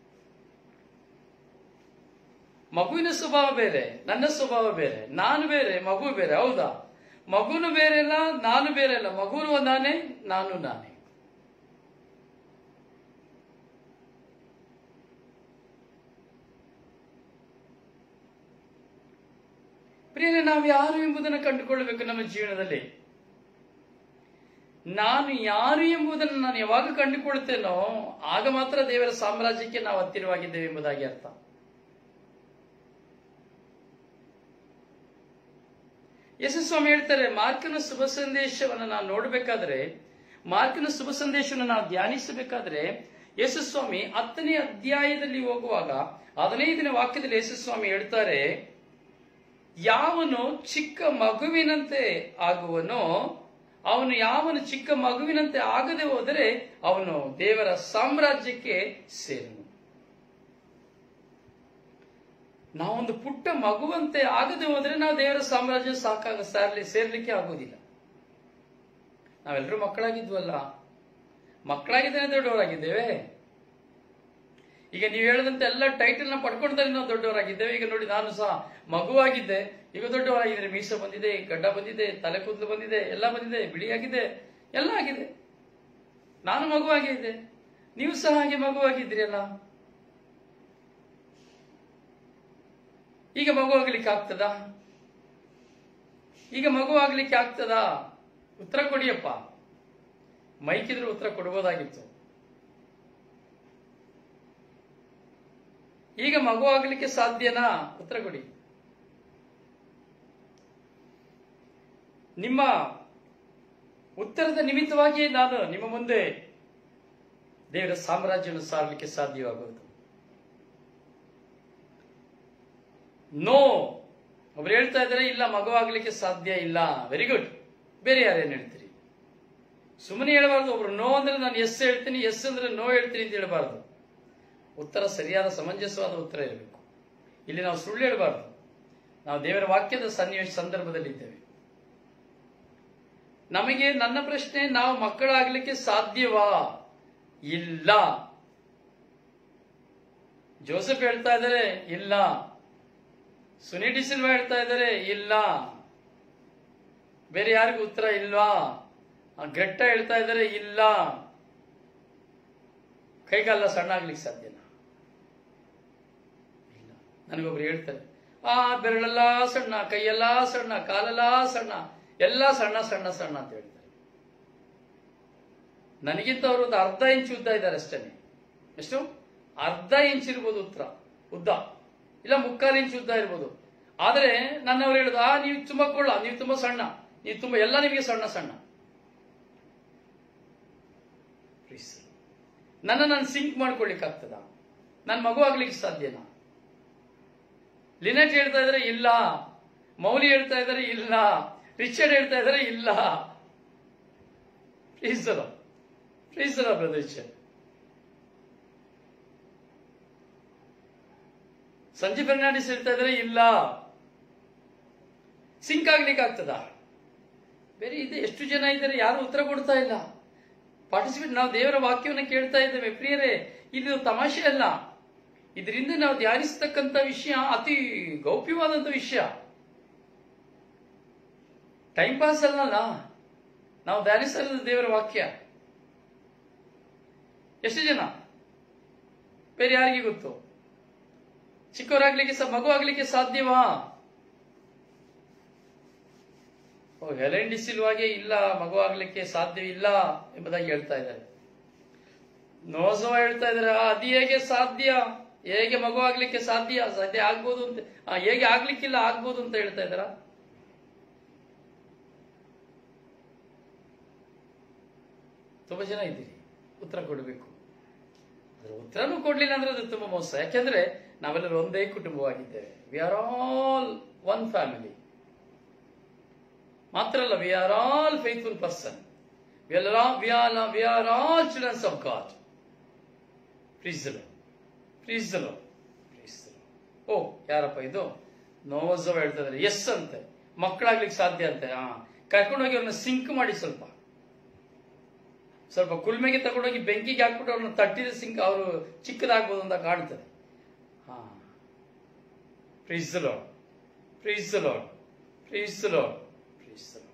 ಮಗುವಿನ ಸ್ವಭಾವ ಬೇರೆ ನನ್ನ ಸ್ವಭಾವ ಬೇರೆ ನಾನು ಬೇರೆ ಮಗು ಬೇರೆ ಹೌದಾ ಮಗುನು ಬೇರೆ ಅಲ್ಲ ನಾನು ಬೇರೆ ಅಲ್ಲ ಮಗುನು ನಾನೇ ನಾನು ನಾನೇ ಪ್ರಿಯರೇ ನಾವು ಯಾರು ಎಂಬುದನ್ನು ಕಂಡುಕೊಳ್ಳಬೇಕು ನಮ್ಮ ಜೀವನದಲ್ಲಿ ನಾನು ಯಾರು ಎಂಬುದನ್ನು ನಾನು ಯಾವಾಗ ಕಂಡುಕೊಳ್ತೇನೋ ಆಗ ಮಾತ್ರ ದೇವರ ಸಾಮ್ರಾಜ್ಯಕ್ಕೆ ನಾವು ಹತ್ತಿರವಾಗಿದ್ದೇವೆ ಎಂಬುದಾಗಿ ಅರ್ಥ ಯೇಸು ಸ್ವಾಮಿ ಹೇಳ್ತಾರೆ ಮಾರ್ಕನ ಶುಭ ಸಂದೇಶವನ್ನು ನಾವು ನೋಡಬೇಕಾದ್ರೆ ಮಾರ್ಕನ ಶುಭ ಸಂದೇಶವನ್ನು ನಾವು ಧ್ಯಾನಿಸಬೇಕಾದ್ರೆ ಯೇಸು ಸ್ವಾಮಿ ಹತ್ತನೇ ಅಧ್ಯಾಯದಲ್ಲಿ ಹೋಗುವಾಗ ಹದಿನೈದನೇ ವಾಕ್ಯದಲ್ಲಿ ಯೇಸು ಸ್ವಾಮಿ ಹೇಳ್ತಾರೆ ಯಾವನು ಚಿಕ್ಕ ಮಗುವಿನಂತೆ ಆಗುವನೋ ಅವನು ಯಾವನು ಚಿಕ್ಕ ಮಗುವಿನಂತೆ ಆಗದೆ ಹೋದರೆ ಅವನು ದೇವರ ಸಾಮ್ರಾಜ್ಯಕ್ಕೆ ಸೇರನು ನಾವೊಂದು ಪುಟ್ಟ ಮಗುವಂತೆ ಆಗದೆ ಹೋದ್ರೆ ನಾವು ದೇವರ ಸಾಮ್ರಾಜ್ಯ ಸಾಕಾಗ ಸಾರ್ಲಿ ಸೇರ್ಲಿಕ್ಕೆ ಆಗೋದಿಲ್ಲ ನಾವೆಲ್ಲರೂ ಮಕ್ಕಳಾಗಿದ್ವಲ್ಲ ಮಕ್ಕಳಾಗಿದ್ದೇನೆ ದೊಡ್ಡವರಾಗಿದ್ದೇವೆ ಈಗ ನೀವು ಹೇಳದಂತೆ ಎಲ್ಲ ಟೈಟಲ್ ನ ಪಡ್ಕೊಂಡ್ರೆ ನಾವು ದೊಡ್ಡವರಾಗಿದ್ದೇವೆ ಈಗ ನೋಡಿ ನಾನು ಸಹ ಮಗುವಾಗಿದ್ದೆ ಈಗ ದೊಡ್ಡವರಾಗಿದ್ದೇನೆ ಮೀಸ ಬಂದಿದೆ ಗಡ್ಡ ಬಂದಿದೆ ತಲೆ ಕೂದಲು ಬಂದಿದೆ ಎಲ್ಲ ಬಂದಿದೆ ಬಿಳಿಯಾಗಿದೆ ಎಲ್ಲ ಆಗಿದೆ ನಾನು ಮಗುವಾಗಿದ್ದೆ ನೀವು ಸಹ ಹಾಗೆ ಮಗುವಾಗಿದ್ದೀರಿ ಅಲ್ಲ ಈಗ ಮಗು ಆಗ್ಲಿಕ್ಕೆ ಆಗ್ತದಾ ಈಗ ಮಗು ಆಗ್ಲಿಕ್ಕೆ ಆಗ್ತದಾ ಉತ್ತರ ಕೊಡಿಯಪ್ಪ ಮೈಕಿದ್ರೆ ಉತ್ತರ ಕೊಡ್ಬೋದಾಗಿತ್ತು ಈಗ ಮಗು ಆಗ್ಲಿಕ್ಕೆ ಸಾಧ್ಯನಾ ಉತ್ತರ ಕೊಡಿ ನಿಮ್ಮ ಉತ್ತರದ ನಿಮಿತ್ತವಾಗಿಯೇ ನಾನು ನಿಮ್ಮ ಮುಂದೆ ದೇವರ ಸಾಮ್ರಾಜ್ಯವನ್ನು ಸಾರಲಿಕ್ಕೆ ಸಾಧ್ಯವಾಗುವುದು ನೋ ಒಬ್ರು ಹೇಳ್ತಾ ಇದ್ದಾರೆ ಇಲ್ಲ ಮಗುವಾಗ್ಲಿಕ್ಕೆ ಸಾಧ್ಯ ಇಲ್ಲ ವೆರಿ ಗುಡ್ ಬೇರೆ ಯಾರೇನು ಹೇಳ್ತೀರಿ ಸುಮ್ಮನೆ ಹೇಳಬಾರ್ದು ಒಬ್ರು ನೋ ಅಂದ್ರೆ ನಾನು ಎಸ್ ಹೇಳ್ತೀನಿ ಎಸ್ ಅಂದ್ರೆ ನೋ ಹೇಳ್ತೀನಿ ಅಂತ ಹೇಳಬಾರ್ದು ಉತ್ತರ ಸರಿಯಾದ ಸಮಂಜಸವಾದ ಉತ್ತರ ಇರಬೇಕು ಇಲ್ಲಿ ನಾವು ಸುಳ್ಳು ಹೇಳಬಾರ್ದು ನಾವು ದೇವರ ವಾಕ್ಯದ ಸನ್ನಿವೇಶ ಸಂದರ್ಭದಲ್ಲಿ ಇದ್ದೇವೆ ನಮಗೆ ನನ್ನ ಪ್ರಶ್ನೆ ನಾವು ಮಕ್ಕಳಾಗ್ಲಿಕ್ಕೆ ಸಾಧ್ಯವಾ ಇಲ್ಲ ಜೋಸೆಫ್ ಹೇಳ್ತಾ ಇದ್ದಾರೆ ಇಲ್ಲ ಸುನಿ ಡಿಸಿಲ್ವಾ ಹೇಳ್ತಾ ಇದ್ದಾರೆ ಇಲ್ಲ ಬೇರೆ ಯಾರಿಗೂ ಉತ್ತರ ಇಲ್ವಾ ಆ ಘಟ್ಟ ಹೇಳ್ತಾ ಇದ್ದಾರೆ ಇಲ್ಲ ಕೈಗಾಲ ಸಣ್ಣ ಆಗ್ಲಿಕ್ಕೆ ಸಾಧ್ಯನಾ ಇಲ್ಲ ನನಗೊಬ್ರು ಹೇಳ್ತಾರೆ ಆ ಬೆರಳೆಲ್ಲ ಸಣ್ಣ ಕೈಯೆಲ್ಲ ಸಣ್ಣ ಕಾಲೆಲ್ಲ ಸಣ್ಣ ಎಲ್ಲ ಸಣ್ಣ ಸಣ್ಣ ಸಣ್ಣ ಅಂತ ಹೇಳ್ತಾರೆ ನನಗಿಂತ ಅವರು ಒಂದು ಅರ್ಧ ಇಂಚು ಉದ್ದ ಇದ್ದಾರೆ ಅಷ್ಟೇ ಎಷ್ಟು ಅರ್ಧ ಇಂಚ್ ಇರ್ಬೋದು ಉತ್ತರ ಉದ್ದ ಇಲ್ಲ ಮುಕ್ಕಾಲು ಇಂಚು ಉದ್ದ ಇರ್ಬೋದು ಆದರೆ ನನ್ನವ್ರು ಹೇಳುದು ಆ ನೀವು ತುಂಬಾ ಕೊಳ್ಳ ನೀವು ತುಂಬಾ ಸಣ್ಣ ನೀವು ತುಂಬಾ ಎಲ್ಲ ನಿಮಗೆ ಸಣ್ಣ ಸಣ್ಣ Please. ನನ್ನ ನಾನು ಸಿಂಕ್ ಮಾಡ್ಕೊಳ್ಳಿಕ್ಕೆ ಆಗ್ತದ ನನ್ನ ಮಗು ಆಗ್ಲಿಕ್ಕೆ ಸಾಧ್ಯನಾ ಲಿನೆಟ್ ಹೇಳ್ತಾ ಇದ್ರೆ ಇಲ್ಲ ಮೌಲಿ ಹೇಳ್ತಾ ಇದ್ದಾರೆ ಇಲ್ಲ ರಿಚರ್ಡ್ ಹೇಳ್ತಾ ಇದ್ದಾರೆ ಇಲ್ಲ ಪ್ಲೀಸ್ ಅಲ್ಲ ಪ್ಲೀಸ್ ಅಲ್ಲ ಬ್ರದರ್ ರಿಚರ್ಡ್ ಸಂಜೆ ಫೆರ್ನಾಂಡಿಸ್ ಹೇಳ್ತಾ ಇದ್ದಾರೆ ಇಲ್ಲ ಸಿಂಕ್ ಆಗ್ಲಿಕ್ಕೆ ಆಗ್ತದ ಬೇರೆ ಇದೆ ಎಷ್ಟು ಜನ ಇದ್ದಾರೆ ಯಾರು ಉತ್ತರ ಕೊಡ್ತಾ ಇಲ್ಲ ಪಾರ್ಟಿಸಿಪೇಟ್ ನಾವು ದೇವರ ವಾಕ್ಯವನ್ನು ಕೇಳ್ತಾ ಇದ್ದೇವೆ ಪ್ರಿಯರೇ ಇದು ತಮಾಷೆ ಅಲ್ಲ ಇದರಿಂದ ನಾವು ಧ್ಯಾನಿಸ್ತಕ್ಕಂಥ ವಿಷಯ ಅತಿ ಗೌಪ್ಯವಾದಂಥ ವಿಷಯ ಟೈಮ್ ಪಾಸ್ ಅಲ್ಲಲ್ಲ ನಾವು ಧ್ಯಾನಿಸಲ್ಲ ದೇವರ ವಾಕ್ಯ ಎಷ್ಟು ಜನ ಬೇರೆ ಯಾರಿಗೆ ಗೊತ್ತು ಚಿಕ್ಕವರಾಗ್ಲಿಕ್ಕೆ ಸ ಮಗು ಆಗ್ಲಿಕ್ಕೆ ಸಾಧ್ಯವಾ ಓ ಹೆಲೆನ್ ಡಿಸಿಲ್ವಾಗೆ ಇಲ್ಲ ಮಗು ಆಗ್ಲಿಕ್ಕೆ ಸಾಧ್ಯವಿಲ್ಲ ಎಂಬುದಾಗಿ ಹೇಳ್ತಾ ಇದ್ದಾರೆ ನೋಸೋ ಹೇಳ್ತಾ ಇದ್ದಾರೆ ಆ, ಅದು ಹೇಗೆ ಸಾಧ್ಯ ಹೇಗೆ ಮಗು ಆಗ್ಲಿಕ್ಕೆ ಸಾಧ್ಯ ಸಾಧ್ಯ ಆಗ್ಬೋದು ಅಂತ ಆ, ಹೇಗೆ ಆಗ್ಲಿಕ್ಕಿಲ್ಲ ಆಗ್ಬೋದು ಅಂತ ಹೇಳ್ತಾ ಇದ್ದಾರ ತುಂಬಾ ಜನ ಇದ್ದೀರಿ ಉತ್ತರ ಕೊಡಬೇಕು ಅದ್ರ ಉತ್ತರನೂ ಕೊಡ್ಲಿಲ್ಲ ಅಂದ್ರೆ ಅದು ತುಂಬಾ ಮೋಸ ಯಾಕೆಂದ್ರೆ ನಾವೆಲ್ಲರೂ ಒಂದೇ ಕುಟುಂಬವಾಗಿದ್ದೇವೆ we are all one family ಮಾತ್ರ ಅಲ್ಲ we are all faithful person We are, all- we are, we are all children of God. Praise the Lord. Praise the Lord. Praise the Lord. ಓ ಯಾರಪ್ಪ ಇದು ನೋವಜವ ಹೇಳ್ತಾ ಇದಾರೆ ಎಸ್ ಅಂತೆ ಮಕ್ಕಳಾಗ್ಲಿಕ್ಕೆ ಸಾಧ್ಯ ಅಂತೆ ಹಾ ಕರ್ಕೊಂಡೋಗಿ ಅವ್ರನ್ನ ಸಿಂಕ್ ಮಾಡಿ ಸ್ವಲ್ಪ ಸ್ವಲ್ಪ ಕುಲ್ಮೆಗೆ ತಗೊಂಡೋಗಿ ಬೆಂಕಿಗೆ ಹಾಕ್ಬಿಟ್ಟು ಅವ್ರನ್ನ ತಟ್ಟಿದ ಸಿಂಕ್ ಅವರು ಚಿಕ್ಕದಾಗ್ಬೋದು ಅಂತ ಕಾಣ್ತದೆ ಹಾ praise the Lord praise the Lord praise the Lord praise the Lord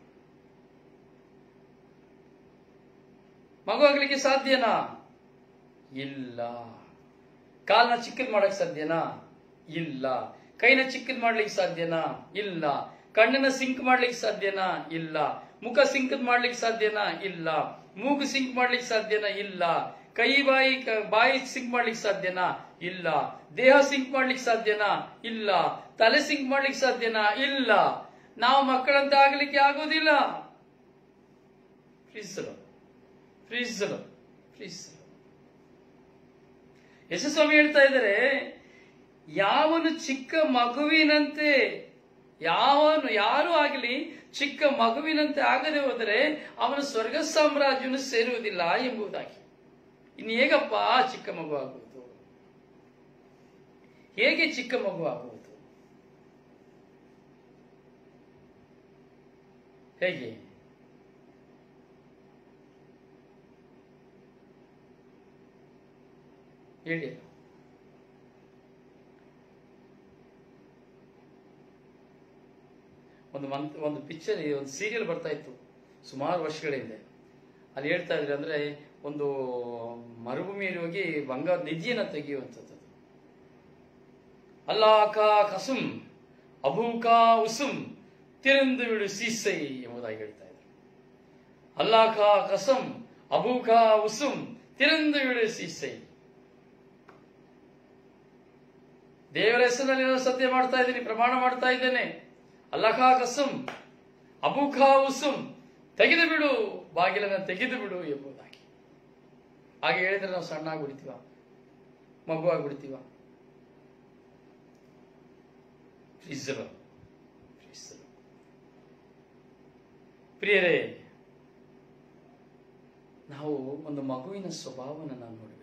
ಮಗು ಆಗ್ಲಿಕ್ಕೆ ಸಾಧ್ಯನಾ ಇಲ್ಲ ಕಾಲ್ನ ಚಿಕ್ಕದ್ ಮಾಡಕ್ ಸಾಧ್ಯನಾ ಇಲ್ಲ ಕೈನ ಚಿಕ್ಕದ್ ಮಾಡ್ಲಿಕ್ಕೆ ಸಾಧ್ಯನಾ ಇಲ್ಲ ಕಣ್ಣನ್ನ ಸಿಂಕ್ ಮಾಡ್ಲಿಕ್ಕೆ ಸಾಧ್ಯನಾ ಇಲ್ಲ ಮುಖ ಸಿಂಕದ್ ಮಾಡ್ಲಿಕ್ಕೆ ಸಾಧ್ಯನಾ ಇಲ್ಲ ಮೂಗು ಸಿಂಕ್ ಮಾಡ್ಲಿಕ್ಕೆ ಸಾಧ್ಯನಾ ಇಲ್ಲ ಕೈ ಬಾಯಿ ಕ- ಬಾಯಿ ಸಿಂಕ್ ಮಾಡ್ಲಿಕ್ಕೆ ಸಾಧ್ಯನಾ ಇಲ್ಲ ದೇಹ ಸಿಂಕ್ ಮಾಡ್ಲಿಕ್ಕೆ ಸಾಧ್ಯನಾ ಇಲ್ಲ ತಲೆ ಸಿಂಕ್ ಮಾಡ್ಲಿಕ್ಕೆ ಸಾಧ್ಯನಾ ಇಲ್ಲ ನಾವು ಮಕ್ಕಳಂತ ಆಗ್ಲಿಕ್ಕೆ ಆಗೋದಿಲ್ಲ ಪ್ರೀಸಲು ಪ್ರೀಸಲು ಪ್ರೀಸಲು ಯಶಸ್ವಾಮಿ ಹೇಳ್ತಾ ಇದ್ದಾರೆ ಯಾವನು ಚಿಕ್ಕ ಮಗುವಿನಂತೆ ಯಾವನು ಯಾರು ಆಗಲಿ ಚಿಕ್ಕ ಮಗುವಿನಂತೆ ಆಗದೆ ಹೋದರೆ ಅವನು ಸ್ವರ್ಗ ಸಾಮ್ರಾಜ್ಯವನ್ನು ಸೇರುವುದಿಲ್ಲ ಎಂಬುದಾಗಿ ಇನ್ನು ಹೇಗಪ್ಪ ಚಿಕ್ಕ ಮಗು ಆಗುವುದು ಹೇಗೆ ಚಿಕ್ಕ ಮಗು ಆಗುವುದು ಹೇಗೆ ಹೇಳಿ ಒಂದು ಮಂತ್ ಒಂದು ಪಿಕ್ಚರ್ ಒಂದು ಸೀರಿಯಲ್ ಬರ್ತಾ ಇತ್ತು ಸುಮಾರು ವರ್ಷಗಳ ಹಿಂದೆ ಅಲ್ಲಿ ಹೇಳ್ತಾ ಇದ್ರೆ ಅಂದ್ರೆ ಒಂದು ಮರುಭೂಮಿಯಲ್ಲಿ ಹೋಗಿ ಬಂಗಾರ ನಿಧಿಯನ್ನ ತೆಗೆಯುವಂಥದ್ದು ಅಲ್ಲಾಕಾ ಕಸುಂ ಅಬೂಕಾ ಉಸುಂ ತಿರಂದು ಬಿಡು ಸೀಸೈ ಎಂಬುದಾಗಿ ಹೇಳ್ತಾ ಇದ್ರು ಅಲ್ಲಾಕಾ ಕಸಂ ಅಬೂಕಾ ಉಸುಂ ತಿರಂದು ಬಿಡು ಸೀಸೈ ದೇವರ ಹೆಸರಿನಲ್ಲಿ ನಾನು ಸತ್ಯ ಮಾಡ್ತಾ ಇದ್ದೀನಿ ಪ್ರಮಾಣ ಮಾಡ್ತಾ ಇದ್ದೇನೆ ಅಲ್ಲಖಾ ಕಸುಂ ಅಬುಖಾ ಉಸುಂ ತೆಗೆದು ಬಿಡು ಬಾಗಿಲನ್ನ ತೆಗೆದು ಬಿಡು ಎಂಬುದಾಗಿ ಹಾಗೆ ಹೇಳಿದ್ರೆ ನಾವು ಸಣ್ಣ ಆಗ್ಬಿಡ್ತೀವ ಮಗು ಆಗ್ಬಿಡ್ತೀವ ಪ್ರೀಸರು ಪ್ರೀಸರು ಪ್ರಿಯರೇ ನಾವು ಒಂದು ಮಗುವಿನ ಸ್ವಭಾವವನ್ನು ನಾವು ನೋಡಬೇಕು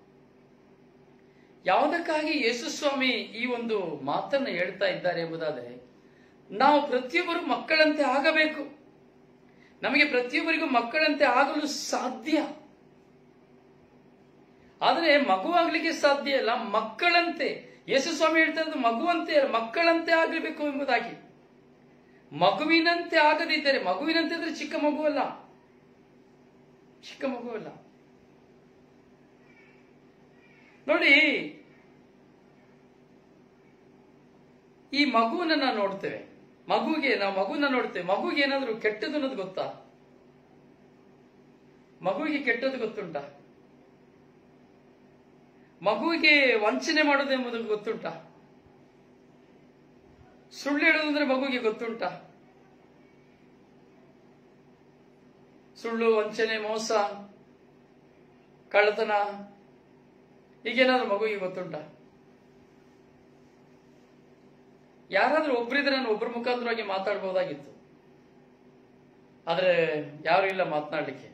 ಯಾವುದಕ್ಕಾಗಿ ಯೇಸುಸ್ವಾಮಿ ಈ ಒಂದು ಮಾತನ್ನ ಹೇಳ್ತಾ ಇದ್ದಾರೆ ಎಂಬುದಾದರೆ ನಾವು ಪ್ರತಿಯೊಬ್ಬರು ಮಕ್ಕಳಂತೆ ಆಗಬೇಕು ನಮಗೆ ಪ್ರತಿಯೊಬ್ಬರಿಗೂ ಮಕ್ಕಳಂತೆ ಆಗಲು ಸಾಧ್ಯ ಆದರೆ ಮಗುವಾಗ್ಲಿಕ್ಕೆ ಸಾಧ್ಯ ಇಲ್ಲ ಮಕ್ಕಳಂತೆ ಯೇಸುಸ್ವಾಮಿ ಹೇಳ್ತಾ ಇರೋದು ಮಗುವಂತೆ ಅಲ್ಲ, ಮಕ್ಕಳಂತೆ ಆಗಬೇಕು ಎಂಬುದಾಗಿ ಮಗುವಿನಂತೆ ಆಗದಿದ್ದರೆ ಮಗುವಿನಂತೆ ಅಂದ್ರೆ ಚಿಕ್ಕ ಮಗು ಅಲ್ಲ ಚಿಕ್ಕ ಮಗು ಅಲ್ಲ ನೋಡಿ ಈ ಮಗುವನ್ನ ನಾವು ನೋಡ್ತೇವೆ ಮಗುವಿಗೆ ನಾವು ಮಗುವನ್ನ ನೋಡ್ತೇವೆ ಮಗುವಿಗೆ ಏನಾದ್ರೂ ಕೆಟ್ಟದ್ದು ಅನ್ನೋದು ಗೊತ್ತಾ ಮಗುವಿಗೆ ಕೆಟ್ಟದ್ದು ಗೊತ್ತುಂಟಾ ಮಗುವಿಗೆ ವಂಚನೆ ಮಾಡೋದು ಎಂಬುದು ಗೊತ್ತುಂಟಾ ಸುಳ್ಳು ಹೇಳೋದು ಅಂದ್ರೆ ಮಗುವಿಗೆ ಗೊತ್ತುಂಟಾ ಸುಳ್ಳು ವಂಚನೆ ಮೋಸ ಕಳ್ಳತನ ಈಗೇನಾದ್ರೂ ಮಗುವಿಗೆ ಗೊತ್ತುಂಟಾ ಯಾರಾದ್ರೂ ಒಬ್ಬರಿದ್ರೆ ನಾನು ಒಬ್ಬರ ಮುಖಾಂತರವಾಗಿ ಮಾತಾಡ್ಬೋದಾಗಿತ್ತು ಆದ್ರೆ ಯಾರು ಇಲ್ಲ ಮಾತನಾಡ್ಲಿಕ್ಕೆ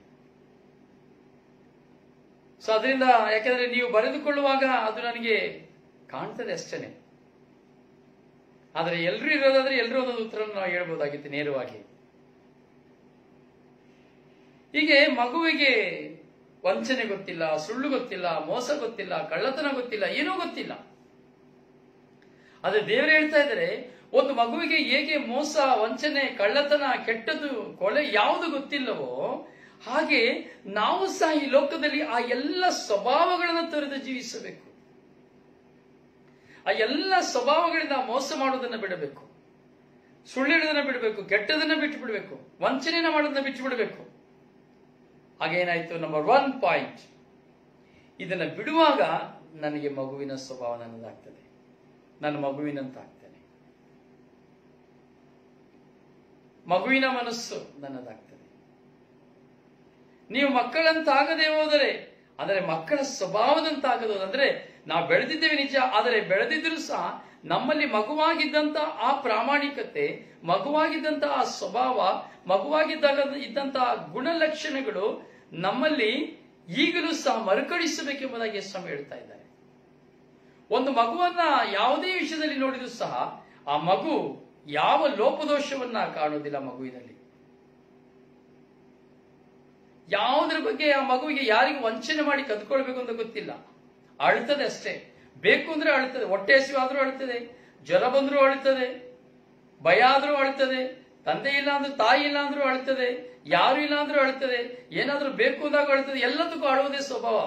ಸೊ ಅದರಿಂದ ಯಾಕೆಂದ್ರೆ ನೀವು ಬರೆದುಕೊಳ್ಳುವಾಗ ಅದು ನನಗೆ ಕಾಣ್ತದೆ ಅಷ್ಟೇನೆ ಆದ್ರೆ ಎಲ್ರೂ ಇರೋದಾದ್ರೆ ಎಲ್ಲರೂ ಒಂದೊಂದು ಉತ್ತರ ನಾವು ಹೇಳ್ಬೋದಾಗಿತ್ತು ನೇರವಾಗಿ ಹೀಗೆ ಮಗುವಿಗೆ ವಂಚನೆ ಗೊತ್ತಿಲ್ಲ ಸುಳ್ಳು ಗೊತ್ತಿಲ್ಲ ಮೋಸ ಗೊತ್ತಿಲ್ಲ ಕಳ್ಳತನ ಗೊತ್ತಿಲ್ಲ ಏನೂ ಗೊತ್ತಿಲ್ಲ ಆದ್ರೆ ದೇವರು ಹೇಳ್ತಾ ಇದ್ದಾರೆ ಒಂದು ಮಗುವಿಗೆ ಹೇಗೆ ಮೋಸ ವಂಚನೆ ಕಳ್ಳತನ ಕೆಟ್ಟದ್ದು ಕೊಲೆ ಯಾವುದು ಗೊತ್ತಿಲ್ಲವೋ ಹಾಗೆ ನಾವು ಸಹ ಈ ಲೋಕದಲ್ಲಿ ಆ ಎಲ್ಲ ಸ್ವಭಾವಗಳನ್ನು ತೊರೆದು ಜೀವಿಸಬೇಕು ಆ ಎಲ್ಲ ಸ್ವಭಾವಗಳಿಂದ ಮೋಸ ಮಾಡೋದನ್ನ ಬಿಡಬೇಕು ಸುಳ್ಳು ಹೇಳೋದನ್ನ ಬಿಡಬೇಕು ಕೆಟ್ಟದನ್ನ ಬಿಟ್ಟು ಬಿಡಬೇಕು ವಂಚನೆನ ಮಾಡೋದನ್ನ ಬಿಟ್ಟು ಬಿಡಬೇಕು ಹಾಗೇನಾಯ್ತು ನಂಬರ್ ಒನ್ ಪಾಯಿಂಟ್ ಇದನ್ನ ಬಿಡುವಾಗ ನನಗೆ ಮಗುವಿನ ಸ್ವಭಾವ ನನ್ನದಾಗ್ತದೆ ನನ್ನ ಮಗುವಿನಂತಾಗ್ತೇನೆ ಮಗುವಿನ ಮನಸ್ಸು ನನ್ನದಾಗ್ತದೆ ನೀವು ಮಕ್ಕಳಂತಾಗದೆ ಹೋದರೆ ಆದರೆ ಮಕ್ಕಳ ಸ್ವಭಾವದಂತಾಗದು ಅಂದ್ರೆ ನಾವು ಬೆಳೆದಿದ್ದೇವೆ ನಿಜ ಆದರೆ ಬೆಳೆದಿದ್ರೂ ಸಹ ನಮ್ಮಲ್ಲಿ ಮಗುವಾಗಿದ್ದಂತ ಆ ಪ್ರಾಮಾಣಿಕತೆ ಮಗುವಾಗಿದ್ದಂತ ಆ ಸ್ವಭಾವ ಮಗುವಾಗಿದ್ದಾಗ ಇದ್ದಂತಹ ಗುಣಲಕ್ಷಣಗಳು ನಮ್ಮಲ್ಲಿ ಈಗಲೂ ಸಹ ಮರುಕಳಿಸಬೇಕೆಂಬುದಾಗಿ ಸ್ವಾಮಿ ಹೇಳ್ತಾ ಇದ್ದಾರೆ ಒಂದು ಮಗುವನ್ನ ಯಾವುದೇ ವಿಷಯದಲ್ಲಿ ನೋಡಿದ್ರು ಸಹ ಆ ಮಗು ಯಾವ ಲೋಪದೋಷವನ್ನ ಕಾಣುವುದಿಲ್ಲ ಮಗುವಿನಲ್ಲಿ ಯಾವುದರ ಬಗ್ಗೆ ಆ ಮಗುವಿಗೆ ಯಾರಿಗೂ ವಂಚನೆ ಮಾಡಿ ಕದ್ಕೊಳ್ಬೇಕು ಅಂತ ಗೊತ್ತಿಲ್ಲ ಅಳ್ತದೆ ಅಷ್ಟೇ ಬೇಕು ಅಂದ್ರೆ ಅಳ್ತದೆ ಹೊಟ್ಟೆ ಹಸಿವಾದ್ರೂ ಅಳ್ತದೆ ಜ್ವರ ಬಂದ್ರೂ ಅಳ್ತದೆ ಭಯ ಆದ್ರೂ ಅಳ್ತದೆ ತಂದೆ ಇಲ್ಲ ಅಂದ್ರೆ ತಾಯಿ ಇಲ್ಲ ಅಂದ್ರೂ ಅಳ್ತದೆ ಯಾರು ಇಲ್ಲ ಅಂದ್ರೂ ಅಳ್ತದೆ ಏನಾದ್ರೂ ಬೇಕು ಅಂದಾಗ ಅಳ್ತದೆ ಎಲ್ಲದಕ್ಕೂ ಅಳುವುದೇ ಸ್ವಭಾವ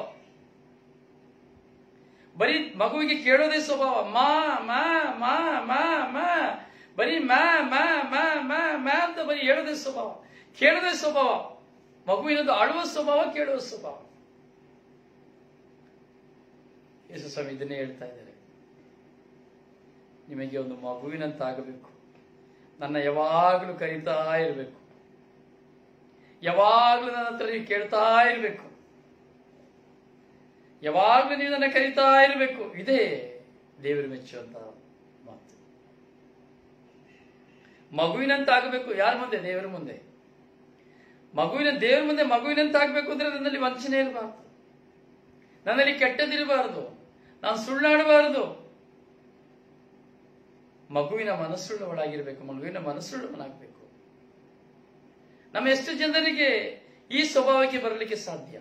ಬರೀ ಮಗುವಿಗೆ ಕೇಳೋದೇ ಸ್ವಭಾವ ಮಾ ಮಾ ಮಾ ಮಾ ಮಾ ಬರೀ ಮಾ ಮಾ ಮಾ ಮಾ ಮಾ ಅಂತ ಬರೀ ಹೇಳೋದೇ ಸ್ವಭಾವ ಕೇಳೋದೇ ಸ್ವಭಾವ ಮಗುವಿನದು ಅಳುವ ಸ್ವಭಾವ ಕೇಳುವ ಸ್ವಭಾವ ಯೇಸು ಸ್ವಾಮಿ ಇದನ್ನೇ ಹೇಳ್ತಾ ಇದ್ದಾರೆ ನಿಮಗೆ ಒಂದು ಮಗುವಿನಂತಾಗಬೇಕು ನನ್ನ ಯಾವಾಗಲೂ ಕರೀತಾ ಇರಬೇಕು ಯಾವಾಗಲೂ ನನ್ನ ಹತ್ರ ನೀವು ಕೇಳ್ತಾ ಇರಬೇಕು ಯಾವಾಗಲೂ ನೀವು ನನ್ನ ಕರೀತಾ ಇರಬೇಕು ಇದೇ ದೇವರು ಮೆಚ್ಚುವಂತ ಮಾತು ಮಗುವಿನಂತಾಗಬೇಕು ಯಾರ ಮುಂದೆ ದೇವರ ಮುಂದೆ ಮಗುವಿನ ದೇವರ ಮುಂದೆ ಮಗುವಿನಂತಾಗಬೇಕು ಅಂದ್ರೆ ನನ್ನಲ್ಲಿ ವಂಚನೆ ಇರಬಾರ್ದು ನನ್ನಲ್ಲಿ ಕೆಟ್ಟದಿರಬಾರದು ನಾನು ಸುಳ್ಳಾಡಬಾರದು ಮಗುವಿನ ಮನಸ್ಸುಳ್ಳವಳಾಗಿರ್ಬೇಕು ಮಗುವಿನ ಮನಸ್ಸುಳ್ಳವನಾಗಬೇಕು ನಮ್ಮ ಎಷ್ಟು ಜನರಿಗೆ ಈ ಸ್ವಭಾವಕ್ಕೆ ಬರಲಿಕ್ಕೆ ಸಾಧ್ಯ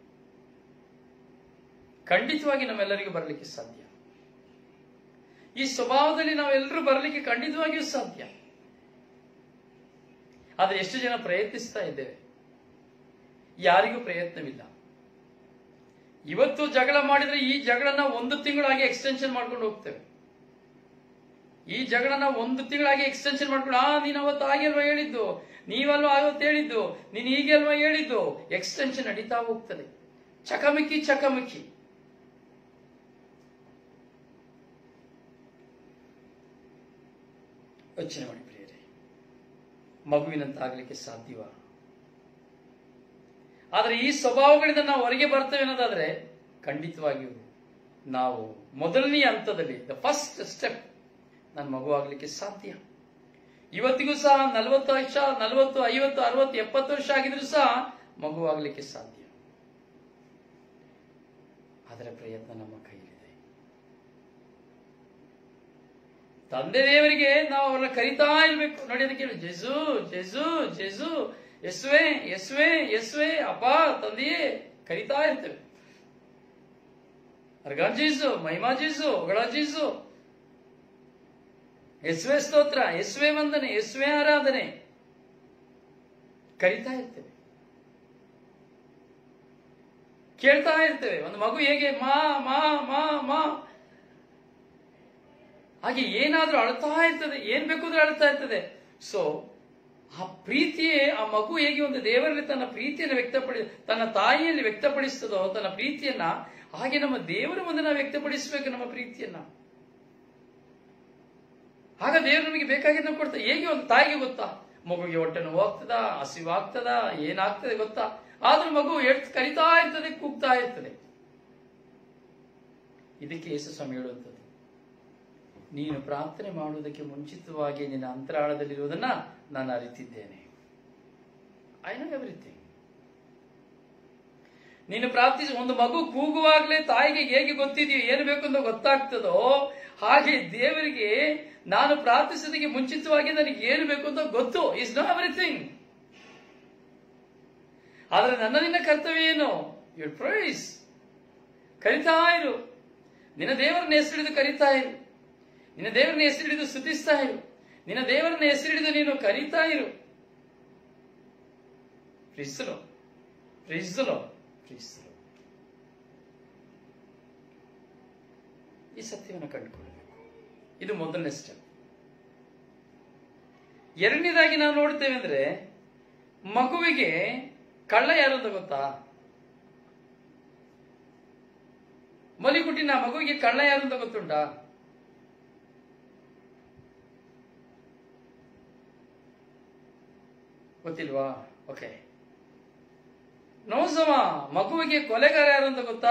ಖಂಡಿತವಾಗಿ ನಮ್ಮೆಲ್ಲರಿಗೂ ಬರಲಿಕ್ಕೆ ಸಾಧ್ಯ ಈ ಸ್ವಭಾವದಲ್ಲಿ ನಾವೆಲ್ಲರೂ ಬರಲಿಕ್ಕೆ ಖಂಡಿತವಾಗಿಯೂ ಸಾಧ್ಯ ಆದರೆ ಎಷ್ಟು ಜನ ಪ್ರಯತ್ನಿಸ್ತಾ ಇದ್ದೇವೆ ಯಾರಿಗೂ ಪ್ರಯತ್ನವಿಲ್ಲ ಇವತ್ತು ಜಗಳ ಮಾಡಿದ್ರೆ ಈ ಜಗಳನ್ನ ಒಂದು ತಿಂಗಳಾಗಿ ಎಕ್ಸ್ಟೆನ್ಷನ್ ಮಾಡ್ಕೊಂಡು ಹೋಗ್ತೇವೆ ಈ ಜಗಳನ್ನ ಒಂದು ತಿಂಗಳಾಗಿ ಎಕ್ಸ್ಟೆನ್ಷನ್ ಮಾಡ್ಕೊಂಡು ಆ ನೀನ್ ಅವತ್ತು ಹಾಗೆಲ್ವಾ ಹೇಳಿದ್ದು ನೀವಲ್ವಾ ಅವತ್ತು ಹೇಳಿದ್ದು ನೀನ್ ಹೀಗೆ ಅಲ್ವಾ ಹೇಳಿದ್ದು ಎಕ್ಸ್ಟೆನ್ಷನ್ ನಡೀತಾ ಹೋಗ್ತದೆ ಚಕಮಕಿ ಚಕಮಕಿ ಯೋಚನೆ ಮಾಡಿ ಪ್ರಿಯರೇ ಮಗುವಿನಂತಾಗಲಿಕ್ಕೆ ಸಾಧ್ಯವ ಆದರೆ ಈ ಸ್ವಭಾವಗಳಿಂದ ನಾವು ಹೊರಗೆ ಬರ್ತೇವೆ ಅನ್ನೋದಾದ್ರೆ ಖಂಡಿತವಾಗಿಯೂ ನಾವು ಮೊದಲನೇ ಹಂತದಲ್ಲಿ ದ ಫಸ್ಟ್ ಸ್ಟೆಪ್ ನನ್ನ ಮಗು ಆಗ್ಲಿಕ್ಕೆ ಸಾಧ್ಯ ಇವತ್ತಿಗೂ ಸಹ ನಲವತ್ತು ವರ್ಷ ನಲವತ್ತು ಐವತ್ತು ಅರವತ್ತು ಎಪ್ಪತ್ತು ವರ್ಷ ಆಗಿದ್ರು ಸಹ ಮಗು ಆಗ್ಲಿಕ್ಕೆ ಸಾಧ್ಯ ಅದರ ಪ್ರಯತ್ನ ನಮ್ಮ ಕೈಲಿದೆ ತಂದೆ ದೇವರಿಗೆ ನಾವು ಅವ್ರನ್ನ ಕರಿತಾ ಇರ್ಬೇಕು ನೋಡಿ ಅದಕ್ಕೆ ಹೇಳಿ, ಜೇಸು ಜೇಸು ಜೇಸು ಯಸ್ವೇ ಯಸ್ವೇ ಯಸ್ವೇ ಅಪ್ಪ ತಂದೆಯೇ ಕರಿತಾ ಇರ್ತೇವೆ ಅರ್ಗಾ ಜೀಸು ಮಹಿಮಾ ಜೀಸು ಹೊಗಳ ಜೀಸು ಯಸ್ವೇ ಸ್ತೋತ್ರ ಯಸ್ವೇ ವಂದನೆ ಯಸ್ವೇ ಆರಾಧನೆ ಕರಿತಾ ಇರ್ತೇವೆ ಕೇಳ್ತಾ ಇರ್ತೇವೆ ಒಂದು ಮಗು ಹೇಗೆ ಮಾ ಮಾ ಮಾ ಮಾ ಹಾಗೆ ಏನಾದ್ರೂ ಅಳ್ತಾ ಇರ್ತದೆ ಏನ್ ಬೇಕು ಅಂದ್ರೆ ಅಳ್ತಾ ಇರ್ತದೆ ಸೊ ಆ ಪ್ರೀತಿಯೇ ಆ ಮಗು ಹೇಗೆ ಒಂದು ದೇವರಲ್ಲಿ ತನ್ನ ಪ್ರೀತಿಯನ್ನು ವ್ಯಕ್ತಪಡಿ ತನ್ನ ತಾಯಿಯಲ್ಲಿ ವ್ಯಕ್ತಪಡಿಸ್ತದೋ ತನ್ನ ಪ್ರೀತಿಯನ್ನ ಹಾಗೆ ನಮ್ಮ ದೇವರ ಮುಂದೆ ನಾವು ವ್ಯಕ್ತಪಡಿಸಬೇಕು ನಮ್ಮ ಪ್ರೀತಿಯನ್ನ ಆಗ ದೇವರು ನಮಗೆ ಬೇಕಾಗಿದ್ದ ಕೊಡ್ತಾ ಹೇಗೆ ಒಂದು ತಾಯಿಗೆ ಗೊತ್ತಾ ಮಗುಗೆ ಹೊಟ್ಟೆ ನೋವು ಆಗ್ತದ ಹಸಿವಾಗ್ತದ ಏನಾಗ್ತದೆ ಗೊತ್ತಾ ಆದ್ರೂ ಮಗು ಎಡ್ ಕರಿತಾ ಇರ್ತದೆ ಕೂಗ್ತಾ ಇರ್ತದೆ ಇದಕ್ಕೆ ಯೇಸು ಸ್ವಾಮಿ ಹೇಳುವಂಥದ್ದು ನೀನು ಪ್ರಾರ್ಥನೆ ಮಾಡುವುದಕ್ಕೆ ಮುಂಚಿತವಾಗಿ ನಿನ್ನ ಅಂತರಾಳದಲ್ಲಿರುವುದನ್ನ ನಾನು ಅರಿತಿದ್ದೇನೆ ಐ ನೋ ಎವ್ರಿಥಿಂಗ್ ನೀನು ಪ್ರಾರ್ಥಿಸಿ ಒಂದು ಮಗು ಕೂಗುವಾಗಲೇ ತಾಯಿಗೆ ಹೇಗೆ ಗೊತ್ತಿದೆಯೋ ಏನು ಬೇಕು ಅಂತ ಗೊತ್ತಾಗ್ತದೋ ಹಾಗೆ ದೇವರಿಗೆ ನಾನು ಪ್ರಾರ್ಥಿಸೋದಕ್ಕೆ ಮುಂಚಿತವಾಗಿ ನನಗೆ ಏನು ಬೇಕು ಅಂತ ಗೊತ್ತು ಇಸ್ ನೋ ಎವ್ರಿಥಿಂಗ್ ಆದ್ರೆ ನನ್ನ ನಿನ್ನ ಕರ್ತವ್ಯ ಏನು ಯು ಪ್ರೈಸ್ ಕರಿತಾ ಇರು ನಿನ್ನ ದೇವರನ್ನ ಹೆಸರಿಡಿದು ಕರಿತಾ ಇರು ನಿನ್ನ ದೇವರನ್ನ ಹೆಸರಿಡಿದು ಸ್ತುತಿಸ್ತಾ ಇರು ನಿನ್ನ ದೇವರನ್ನ ಹೆಸರಿಡಿದು ನೀನು ಕರಿತಾ ಇರು ಪ್ರೀಸಲು ಪ್ರೀಸಲು ಪ್ರೀಸಲು ಈ ಸತ್ಯವನ್ನು ಕಂಡುಕೊಳ್ಳಬೇಕು ಇದು ಮೊದಲನೇ ಸ್ಟೆಪ್ ಎರಡನೇದಾಗಿ ನಾವು ನೋಡ್ತೇವೆ ಅಂದ್ರೆ ಮಗುವಿಗೆ ಕಳ್ಳ ಯಾರು ಅಂತ ಗೊತ್ತಾ ಮಲಿಕುಟ್ಟಿನ ಮಗುವಿಗೆ ಕಳ್ಳ ಯಾರು ಅಂತ ಗೊತ್ತುಂಟಾ ಗೊತ್ತಿಲ್ವಾ ಓಕೆ ನೋಸವ ಮಗುವಿಗೆ ಕೊಲೆಗಾರ ಯಾರು ಅಂತ ಗೊತ್ತಾ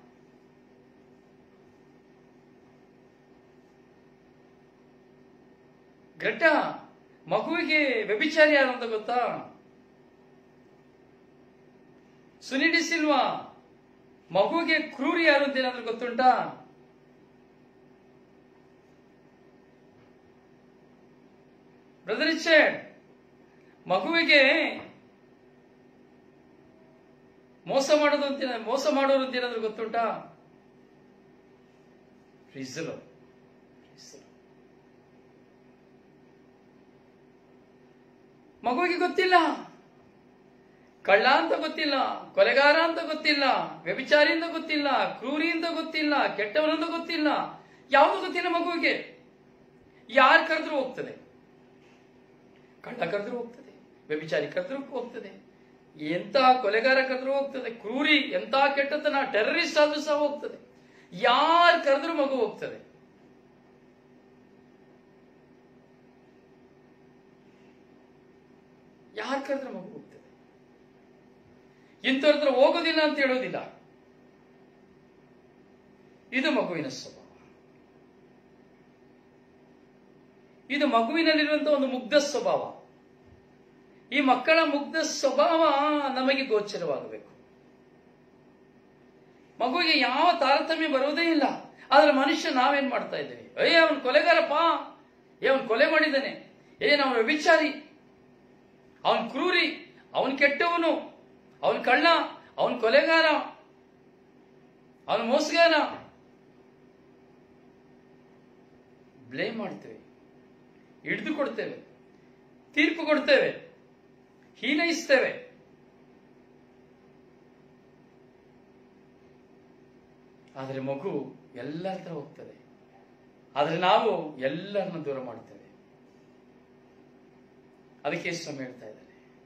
ಗ್ರೆಟ ಮಗುವಿಗೆ ವ್ಯಭಿಚಾರಿ ಯಾರು ಅಂತ ಗೊತ್ತಾ ಸುನಿಡಿಸಿಲ್ವಾ ಮಗುವಿಗೆ ಕ್ರೂರಿ ಯಾರು ಅಂತ ಏನಾದ್ರೂ ಗೊತ್ತುಂಟಾ ಬ್ರದರ್ ರಿಚರ್ಡ್ ಮಗುವಿಗೆ ಮೋಸ ಮಾಡೋದು ಅಂತ ಮೋಸ ಮಾಡೋರು ಅಂತ ಏನಾದ್ರೂ ಗೊತ್ತುಂಟಾ ರಿಸಲು ಮಗುವಿಗೆ ಗೊತ್ತಿಲ್ಲ ಕಳ್ಳ ಅಂತ ಗೊತ್ತಿಲ್ಲ ಕೊಲೆಗಾರ ಅಂತ ಗೊತ್ತಿಲ್ಲ ವ್ಯಭಿಚಾರಿ ಅಂತ ಗೊತ್ತಿಲ್ಲ ಕ್ರೂರಿ ಅಂತ ಗೊತ್ತಿಲ್ಲ ಕೆಟ್ಟವನಂತ ಗೊತ್ತಿಲ್ಲ ಯಾವುದು ಗೊತ್ತಿಲ್ಲ ಮಗುವಿಗೆ ಯಾರು ಕರೆದ್ರೂ ಹೋಗ್ತದೆ ಕಳ್ಳ ಕರೆದ್ರೂ ಹೋಗ್ತದೆ ವ್ಯಭಿಚಾರಿ ಕರೆದ್ರೂ ಹೋಗ್ತದೆ ಎಂತ ಕೊಲೆಗಾರ ಕರೆದ್ರೂ ಹೋಗ್ತದೆ ಕ್ರೂರಿ ಎಂತ ಕೆಟ್ಟತನ ಟೆರರಿಸ್ಟ್ ಆದ್ರೂ ಸಹ ಹೋಗ್ತದೆ ಯಾರು ಕರೆದ್ರೂ ಮಗು ಹೋಗ್ತದೆ ಯಾರು ಕರೆದ್ರೆ ಮಗು ಹೋಗ್ತದೆ ಇಂಥವ್ರ ಹತ್ರ ಹೋಗೋದಿಲ್ಲ ಅಂತ ಹೇಳೋದಿಲ್ಲ ಇದು ಮಗುವಿನ ಸ್ವಭಾವ ಇದು ಮಗುವಿನಲ್ಲಿರುವಂತಹ ಒಂದು ಮುಗ್ಧ ಸ್ವಭಾವ ಈ ಮಕ್ಕಳ ಮುಗ್ಧ ಸ್ವಭಾವ ನಮಗೆ ಗೋಚರವಾಗಬೇಕು ಮಗುವಿಗೆ ಯಾವ ತಾರತಮ್ಯ ಬರುವುದೇ ಇಲ್ಲ ಆದ್ರೆ ಮನುಷ್ಯ ನಾವೇನ್ ಮಾಡ್ತಾ ಇದ್ದೇವೆ ಅಯ್ಯ ಅವನ್ ಕೊಲೆಗಾರಪ್ಪ ಏ ಅವನ್ ಕೊಲೆ ಮಾಡಿದ್ದಾನೆ ಏನ್ ಅವನ ವ್ಯಭಿಚಾರಿ ಅವನ್ ಕ್ರೂರಿ ಅವನ್ ಕೆಟ್ಟವನು ಅವನ್ ಕಳ್ಳ ಅವನ್ ಕೊಲೆಗಾರ ಅವನ್ ಮೋಸಗಾರ ಬ್ಲೇಮ್ ಮಾಡ್ತೇವೆ ಹಿಡಿದು ಕೊಡ್ತೇವೆ ತೀರ್ಪು ಕೊಡ್ತೇವೆ ಹೀನೈಸ್ತೇವೆ ಆದರೆ ಮಗು ಎಲ್ಲರ ಹತ್ರ ಹೋಗ್ತದೆ ಆದರೆ ನಾವು ಎಲ್ಲರನ್ನ ದೂರ ಮಾಡ್ತೇವೆ ಅದಕ್ಕೆ ಸ್ವಾಮಿ ಹೇಳ್ತಾ ಇದ್ದಾನೆ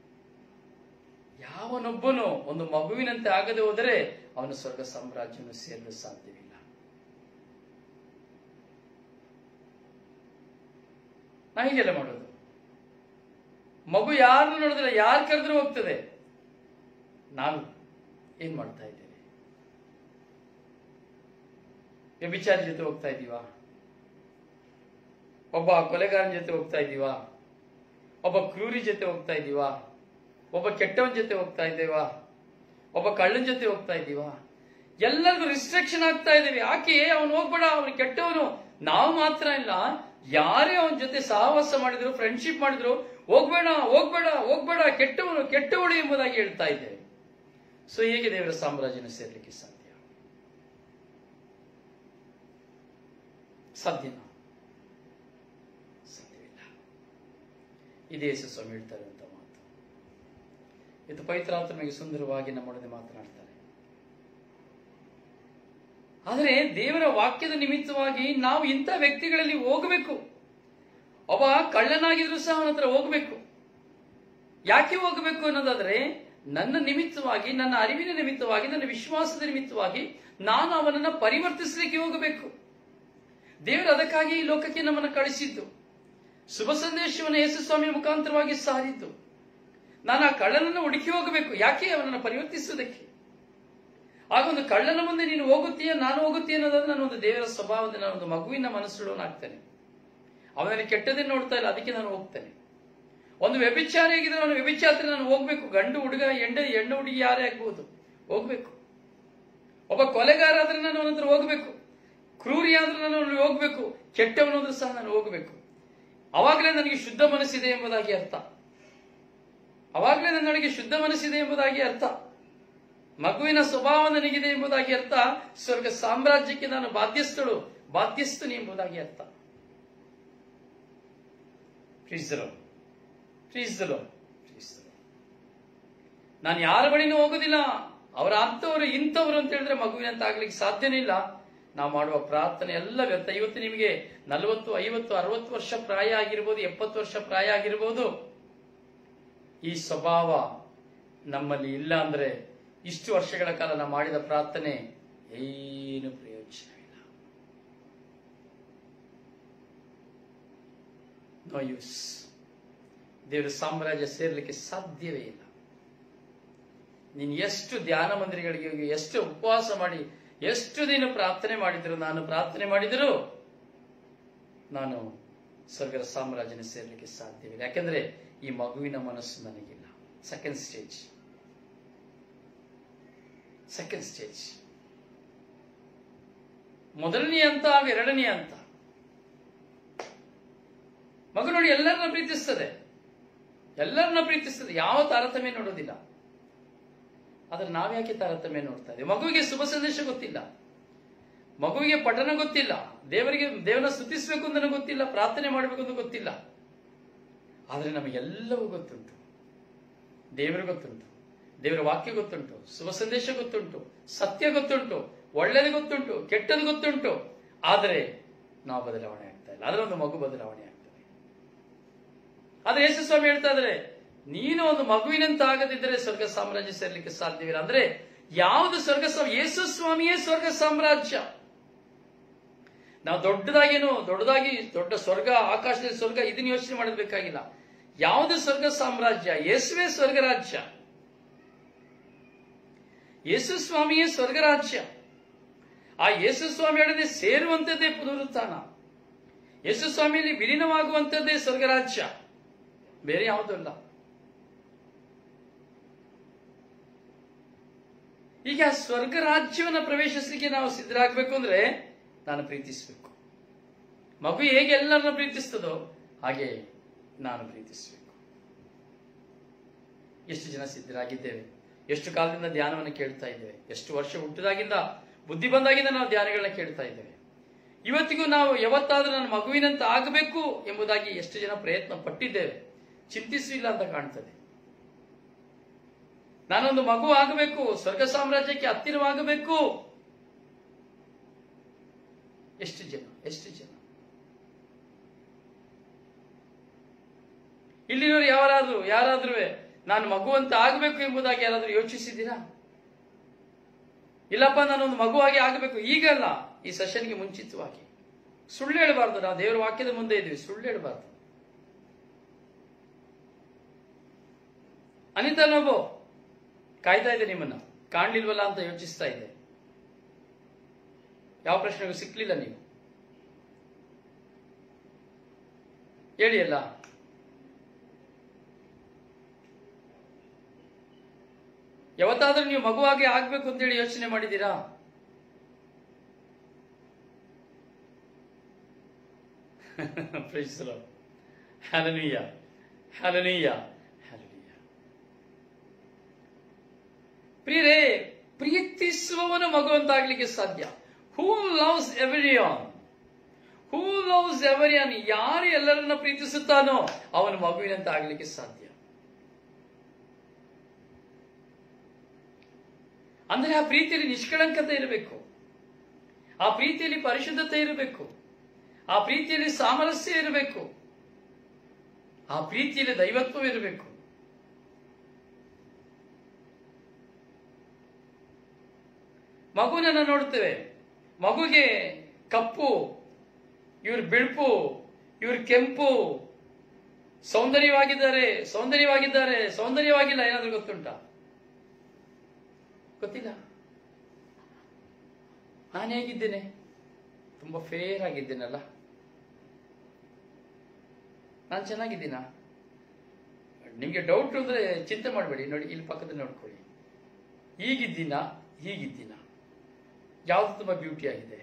ಯಾವನೊಬ್ಬನು ಒಂದು ಮಗುವಿನಂತೆ ಆಗದೆ ಹೋದರೆ ಅವನು ಸ್ವರ್ಗ ಸಾಮ್ರಾಜ್ಯವನ್ನು ಸೇರಲು ಸಾಧ್ಯವಿಲ್ಲ ನಾ ಹೀಗೆಲ್ಲ ಮಾಡೋದು ಮಗು ಯಾರನ್ನು ನೋಡಿದ್ರೆ ಯಾರು ಕರೆದ್ರೂ ಹೋಗ್ತದೆ ನಾನು ಏನ್ ಮಾಡ್ತಾ ಇದ್ದೇನೆ ವ್ಯಭಿಚಾರಿ ಜೊತೆ ಹೋಗ್ತಾ ಇದ್ದೀವಾ ಒಬ್ಬ ಕೊಲೆಗಾರನ ಜೊತೆ ಹೋಗ್ತಾ ಇದ್ದೀವಾ ಒಬ್ಬ ಕ್ರೂರಿ ಜೊತೆ ಹೋಗ್ತಾ ಇದ್ದೀವಾ ಒಬ್ಬ ಕೆಟ್ಟವನ ಜೊತೆ ಹೋಗ್ತಾ ಇದ್ದೇವಾ ಒಬ್ಬ ಕಳ್ಳನ ಜೊತೆ ಹೋಗ್ತಾ ಇದ್ದೀವಾ ಎಲ್ಲರಿಗೂ ರಿಸ್ಟ್ರಿಕ್ಷನ್ ಆಗ್ತಾ ಇದ್ದೀವಿ ಯಾಕೆ ಅವನು ಹೋಗ್ಬೇಡ ಅವನು ಕೆಟ್ಟವನು ನಾವು ಮಾತ್ರ ಇಲ್ಲ ಯಾರೇ ಅವನ ಜೊತೆ ಸಹವಾಸ ಮಾಡಿದ್ರು ಫ್ರೆಂಡ್ಶಿಪ್ ಮಾಡಿದ್ರು ಹೋಗ್ಬೇಡ ಹೋಗ್ಬೇಡ ಹೋಗ್ಬೇಡ ಕೆಟ್ಟವನು ಕೆಟ್ಟವಳು ಎಂಬುದಾಗಿ ಹೇಳ್ತಾ ಇದ್ದೇವೆ ಸೊ ಹೇಗೆ ದೇವರ ಸಾಮ್ರಾಜ್ಯನ ಸೇರ್ಲಿಕ್ಕೆ ಸಾಧ್ಯ ಸಾಧ್ಯನಾ ಸಾಧ್ಯವಿಲ್ಲ ಇದೇ ಯೇಸು ಸ್ವಾಮಿ ಹೇಳ್ತಾರೆ ಅಂತ ಮಾತು ಇದು ಪವಿತ್ರಾತ್ಮಗೆ ಸುಂದರವಾಗಿ ನಮ್ಮೊಡನೆ ಮಾತನಾಡ್ತಾರೆ ಆದರೆ ದೇವರ ವಾಕ್ಯದ ನಿಮಿತ್ತವಾಗಿ ನಾವು ಇಂಥ ವ್ಯಕ್ತಿಗಳಲ್ಲಿ ಹೋಗಬೇಕು ಒಬ್ಬ ಕಳ್ಳನಾಗಿದ್ರು ಸಹ ಅವನ ಹತ್ರ ಹೋಗಬೇಕು ಯಾಕೆ ಹೋಗಬೇಕು ಅನ್ನೋದಾದ್ರೆ ನನ್ನ ನಿಮಿತ್ತವಾಗಿ ನನ್ನ ಅರಿವಿನ ನಿಮಿತ್ತವಾಗಿ ನನ್ನ ವಿಶ್ವಾಸದ ನಿಮಿತ್ತವಾಗಿ ನಾನು ಅವನನ್ನ ಪರಿವರ್ತಿಸಲಿಕ್ಕೆ ಹೋಗಬೇಕು ದೇವರು ಅದಕ್ಕಾಗಿ ಈ ಲೋಕಕ್ಕೆ ನಮ್ಮನ್ನು ಕಳಿಸಿದ್ದು ಶುಭ ಸಂದೇಶವನ್ನು ಯೇಸು ಸ್ವಾಮಿಯ ಮುಖಾಂತರವಾಗಿ ಸಾರಿದ್ದು ನಾನು ಆ ಕಳ್ಳನನ್ನು ಹುಡುಕಿ ಹೋಗಬೇಕು ಯಾಕೆ ಅವನನ್ನು ಪರಿವರ್ತಿಸುವುದಕ್ಕೆ ಆಗ ಒಂದು ಕಳ್ಳನ ಮುಂದೆ ನೀನು ಹೋಗುತ್ತೀಯ ನಾನು ಹೋಗುತ್ತೀಯ ಅನ್ನೋದಾದ್ರೆ ನಾನು ಒಂದು ದೇವರ ಸ್ವಭಾವದ ನಾನು ಒಂದು ಮಗುವಿನ ಮನಸ್ಸುಳ್ಳವನಾಗ್ತೇನೆ ಅವನಲ್ಲಿ ಕೆಟ್ಟದೇ ನೋಡ್ತಾ ಇಲ್ಲ ಅದಕ್ಕೆ ನಾನು ಹೋಗ್ತೇನೆ ಒಂದು ವ್ಯಭಿಚಾರಿ ಆಗಿದ್ರೆ ಅವನು ವ್ಯಭಿಚಾರ ನಾನು ಹೋಗ್ಬೇಕು ಗಂಡು ಹುಡುಗ ಎಂಡ ಹೆಣ್ಣು ಹುಡುಗಿ ಯಾರೇ ಆಗ್ಬಹುದು ಹೋಗ್ಬೇಕು ಒಬ್ಬ ಕೊಲೆಗಾರ ಆದ್ರೆ ನಾನು ಅವನ ಹತ್ರ ಹೋಗ್ಬೇಕು ಕ್ರೂರಿ ಆದ್ರೆ ನಾನು ಅವನಿಗೆ ಹೋಗ್ಬೇಕು ಕೆಟ್ಟವನಾದ್ರೂ ಸಹ ನಾನು ಹೋಗ್ಬೇಕು ಅವಾಗಲೇ ನನಗೆ ಶುದ್ಧ ಮನಸ್ಸಿದೆ ಎಂಬುದಾಗಿ ಅರ್ಥ ಅವಾಗಲೇ ನನ್ನೊಳಗೆ ಶುದ್ಧ ಮನಸ್ಸಿದೆ ಎಂಬುದಾಗಿ ಅರ್ಥ ಮಗುವಿನ ಸ್ವಭಾವ ನನಗಿದೆ ಎಂಬುದಾಗಿ ಅರ್ಥ ಸ್ವರ್ಗ ಸಾಮ್ರಾಜ್ಯಕ್ಕೆ ನಾನು ಬಾಧ್ಯಸ್ಥಳು ಬಾಧ್ಯಸ್ಥನು ಎಂಬುದಾಗಿ ಅರ್ಥ ಪ್ರೀಸರು ಪ್ರೀಸರು ನಾನು ಯಾರ ಬಳಿನೂ ಹೋಗೋದಿಲ್ಲ ಅವರ ಅಂಥವ್ರು ಇಂಥವ್ರು ಅಂತ ಹೇಳಿದ್ರೆ ಮಗುವಿನಂತ ಆಗ್ಲಿಕ್ಕೆ ಸಾಧ್ಯನೇ ಇಲ್ಲ ನಾವು ಮಾಡುವ ಪ್ರಾರ್ಥನೆ ಎಲ್ಲ ವ್ಯರ್ಥ ಇವತ್ತು ನಿಮಗೆ ನಲವತ್ತು ಐವತ್ತು ಅರವತ್ತು ವರ್ಷ ಪ್ರಾಯ ಆಗಿರ್ಬೋದು ಎಪ್ಪತ್ತು ವರ್ಷ ಪ್ರಾಯ ಆಗಿರ್ಬೋದು ಈ ಸ್ವಭಾವ ನಮ್ಮಲ್ಲಿ ಇಲ್ಲ ಅಂದ್ರೆ ಇಷ್ಟು ವರ್ಷಗಳ ಕಾಲ ನಾವು ಮಾಡಿದ ಪ್ರಾರ್ಥನೆ ಏನು ಪ್ರಯೋಜನವಿಲ್ಲ ನೋ ಯೂಸ್ ದೇವರ ಸಾಮ್ರಾಜ್ಯ ಸೇರ್ಲಿಕ್ಕೆ ಸಾಧ್ಯವೇ ಇಲ್ಲ ನೀನು ಎಷ್ಟು ಧ್ಯಾನ ಮಂದಿರಗಳಿಗೆ ಹೋಗಿ ಎಷ್ಟು ಉಪವಾಸ ಮಾಡಿ ಎಷ್ಟು ದಿನ ಪ್ರಾರ್ಥನೆ ಮಾಡಿದ್ರು ನಾನು ಪ್ರಾರ್ಥನೆ ಮಾಡಿದರೂ ನಾನು ಸ್ವರ್ಗದ ಸಾಮ್ರಾಜ್ಯನ ಸೇರಲಿಕ್ಕೆ ಸಾಧ್ಯವಿಲ್ಲ ಯಾಕೆಂದ್ರೆ ಈ ಮಗುವಿನ ಮನಸ್ಸು ನನಗಿಲ್ಲ ಸೆಕೆಂಡ್ ಸ್ಟೇಜ್ ಸೆಕೆಂಡ್ ಸ್ಟೇಜ್ ಮೊದಲನೇ ಹಂತ ಹಾಗೂ ಎರಡನೇ ಹಂತ ಮಗು ನೋಡಿ ಎಲ್ಲರನ್ನ ಪ್ರೀತಿಸ್ತದೆ ಎಲ್ಲರನ್ನ ಪ್ರೀತಿಸ್ತದೆ ಯಾವ ತಾರತಮ್ಯ ನೋಡೋದಿಲ್ಲ ಆದ್ರೆ ನಾವ್ಯಾಕೆ ತಾರತಮ್ಯ ನೋಡ್ತಾ ಇದ್ದೀವಿ ಮಗುವಿಗೆ ಶುಭ ಸಂದೇಶ ಗೊತ್ತಿಲ್ಲ ಮಗುವಿಗೆ ಪಠಣ ಗೊತ್ತಿಲ್ಲ ದೇವರಿಗೆ ದೇವನ ಸ್ತುತಿಸಬೇಕು ಅಂತ ಗೊತ್ತಿಲ್ಲ ಪ್ರಾರ್ಥನೆ ಮಾಡಬೇಕು ಅಂತ ಗೊತ್ತಿಲ್ಲ ಆದ್ರೆ ನಮಗೆಲ್ಲವೂ ಗೊತ್ತುಂಟು ದೇವರು ಗೊತ್ತುಂಟು ದೇವರ ವಾಕ್ಯ ಗೊತ್ತುಂಟು ಶುಭ ಸಂದೇಶ ಗೊತ್ತುಂಟು ಸತ್ಯ ಗೊತ್ತುಂಟು ಒಳ್ಳೇದು ಗೊತ್ತುಂಟು ಕೆಟ್ಟದ್ದು ಗೊತ್ತುಂಟು ಆದರೆ ನಾವು ಬದಲಾವಣೆ ಆಗ್ತಾ ಇಲ್ಲ ಆದ್ರೆ ಒಂದು ಮಗು ಬದಲಾವಣೆ ಆಗ್ತದೆ ಆದ್ರೆ ಯೇಸು ಸ್ವಾಮಿ ಹೇಳ್ತಾ ಇದ್ರೆ ನೀನು ಒಂದು ಮಗುವಿನಂತ ಆಗದಿದ್ದರೆ ಸ್ವರ್ಗ ಸಾಮ್ರಾಜ್ಯ ಸೇರ್ಲಿಕ್ಕೆ ಸಾಧ್ಯವಿಲ್ಲ ಅಂದ್ರೆ ಯಾವುದು ಸ್ವರ್ಗ ಸಾಮ್- ಯೇಸು ಸ್ವಾಮಿಯೇ ಸ್ವರ್ಗ ಸಾಮ್ರಾಜ್ಯ ನಾವು ದೊಡ್ಡದಾಗೇನು ದೊಡ್ಡದಾಗಿ ದೊಡ್ಡ ಸ್ವರ್ಗ ಆಕಾಶದಲ್ಲಿ ಸ್ವರ್ಗ ಇದನ್ನ ಯೋಚನೆ ಮಾಡಬೇಕಾಗಿಲ್ಲ ಯಾವುದು ಸ್ವರ್ಗ ಸಾಮ್ರಾಜ್ಯ ಯೇಸುವೇ ಸ್ವರ್ಗ ರಾಜ್ಯ ಯೇಸು ಸ್ವಾಮಿಯೇ ಸ್ವರ್ಗ ರಾಜ್ಯ ಆ ಯೇಸು ಸ್ವಾಮಿಯೊಡನೆ ಸೇರುವಂತದ್ದೇ ಪುನರುತ್ಥಾನ ಯೇಸು ಸ್ವಾಮಿಯಲ್ಲಿ ವಿಲೀನವಾಗುವಂತದ್ದೇ ಸ್ವರ್ಗ ರಾಜ್ಯ ಬೇರೆ ಯಾವುದೂ ಅಲ್ಲ ಈಗ ಆ ಸ್ವರ್ಗ ರಾಜ್ಯವನ್ನ ಪ್ರವೇಶಿಸಲಿಕ್ಕೆ ನಾವು ಸಿದ್ಧರಾಗಬೇಕು ಅಂದ್ರೆ ನಾನು ಪ್ರೀತಿಸಬೇಕು ಮಗು ಹೇಗೆ ಎಲ್ಲರನ್ನ ಪ್ರೀತಿಸ್ತದೋ ಹಾಗೆ ನಾನು ಪ್ರೀತಿಸಬೇಕು ಎಷ್ಟು ಜನ ಸಿದ್ಧರಾಗಿದ್ದೇವೆ ಎಷ್ಟು ಕಾಲದಿಂದ ಧ್ಯಾನವನ್ನು ಕೇಳ್ತಾ ಇದ್ದೇವೆ ಎಷ್ಟು ವರ್ಷ ಹುಟ್ಟಿದಾಗಿಂದ ಬುದ್ಧಿ ಬಂದಾಗಿಂದ ನಾವು ಧ್ಯಾನಗಳನ್ನ ಕೇಳ್ತಾ ಇದ್ದೇವೆ ಇವತ್ತಿಗೂ ನಾವು ಯಾವತ್ತಾದ್ರೂ ನನ್ನ ಮಗುವಿನಂತ ಆಗಬೇಕು ಎಂಬುದಾಗಿ ಎಷ್ಟು ಜನ ಪ್ರಯತ್ನ ಪಟ್ಟಿದ್ದೇವೆ ಚಿಂತಿಸಲಿಲ್ಲ ಅಂತ ಕಾಣ್ತದೆ ನಾನೊಂದು ಮಗು ಆಗಬೇಕು ಸ್ವರ್ಗ ಸಾಮ್ರಾಜ್ಯಕ್ಕೆ ಹತ್ತಿರವಾಗಬೇಕು ಎಷ್ಟು ಜನ ಎಷ್ಟು ಜನ ಇಲ್ಲಿನವರು ಯಾರಾದ್ರೂ ಯಾರಾದ್ರೂ ನಾನು ಮಗುವಂತ ಆಗಬೇಕು ಎಂಬುದಾಗಿ ಯಾರಾದ್ರೂ ಯೋಚಿಸಿದ್ದೀರಾ ಇಲ್ಲಪ್ಪ ನಾನೊಂದು ಮಗುವಾಗಿ ಆಗಬೇಕು ಈಗಲ್ಲ ಈ ಸೆಷನ್ಗೆ ಮುಂಚಿತವಾಗಿ ಸುಳ್ಳು ಹೇಳಬಾರ್ದು ನಾವು ದೇವರ ವಾಕ್ಯದ ಮುಂದೆ ಇದ್ದೀವಿ ಸುಳ್ಳು ಹೇಳಬಾರ್ದು ಅನಿತಾ ನೋಬೋ ಕಾಯ್ತಾ ಇದೆ ನಿಮ್ಮನ್ನ ಕಾಣ್ಲಿಲ್ವಲ್ಲ ಅಂತ ಯೋಚಿಸ್ತಾ ಇದೆ ಯಾವ ಪ್ರಶ್ನೆಗೂ ಸಿಕ್ಲಿಲ್ಲ ನೀವು ಹೇಳಿ ಅಲ್ಲ ಯಾವತ್ತಾದ್ರೂ ನೀವು ಮಗುವಾಗಿ ಆಗ್ಬೇಕು ಅಂತೇಳಿ ಯೋಚನೆ ಮಾಡಿದ್ದೀರಾ Praise the Lord. Hallelujah. Hallelujah. Hallelujah. ಪ್ರಿಯರೇ ಪ್ರೀತಿಸುವವನು ಮಗುವಂತಾಗ್ಲಿಕ್ಕೆ ಸಾಧ್ಯ ಹೂ ಲವ್ಸ್ ಎವರಿಯಾನ್ ಹೂ ಲವ್ಸ್ ಎವರಿಯಾನ್ ಯಾರು ಎಲ್ಲರನ್ನ ಪ್ರೀತಿಸುತ್ತಾನೋ ಅವನು ಮಗುವಿನಂತ ಆಗ್ಲಿಕ್ಕೆ ಸಾಧ್ಯ ಅಂದ್ರೆ ಆ ಪ್ರೀತಿಯಲ್ಲಿ ನಿಷ್ಕಳಂಕತೆ ಇರಬೇಕು ಆ ಪ್ರೀತಿಯಲ್ಲಿ ಪರಿಶುದ್ಧತೆ ಇರಬೇಕು ಆ ಪ್ರೀತಿಯಲ್ಲಿ ಸಾಮರಸ್ಯ ಇರಬೇಕು ಆ ಪ್ರೀತಿಯಲ್ಲಿ ದೈವತ್ವ ಇರಬೇಕು ಮಗುನನ್ನ ನೋಡ್ತೇವೆ ಮಗುಗೆ ಕಪ್ಪು ಇವ್ರ ಬಿಳುಪು ಇವ್ರ ಕೆಂಪು ಸೌಂದರ್ಯವಾಗಿದ್ದಾರೆ ಸೌಂದರ್ಯವಾಗಿದ್ದಾರೆ ಸೌಂದರ್ಯವಾಗಿಲ್ಲ ಏನಾದ್ರೂ ಗೊತ್ತುಂಟಾ ಗೊತ್ತಿಲ್ಲ ನಾನು ಹೇಗಿದ್ದೇನೆ ತುಂಬಾ ಫೇರ್ ಆಗಿದ್ದೇನಲ್ಲ ನಾನು ಚೆನ್ನಾಗಿದ್ದೀನಾ ನಿಮಗೆ ಡೌಟ್ ಅಂದ್ರೆ ಚಿಂತೆ ಮಾಡಬೇಡಿ ನೋಡಿ ಇಲ್ಲಿ ಪಕ್ಕದಲ್ಲಿ ನೋಡ್ಕೊಳ್ಳಿ ಹೀಗಿದ್ದೀನಾ ಹೀಗಿದ್ದೀನಾ ಯಾವುದು ತುಂಬಾ ಬ್ಯೂಟಿ ಆಗಿದೆ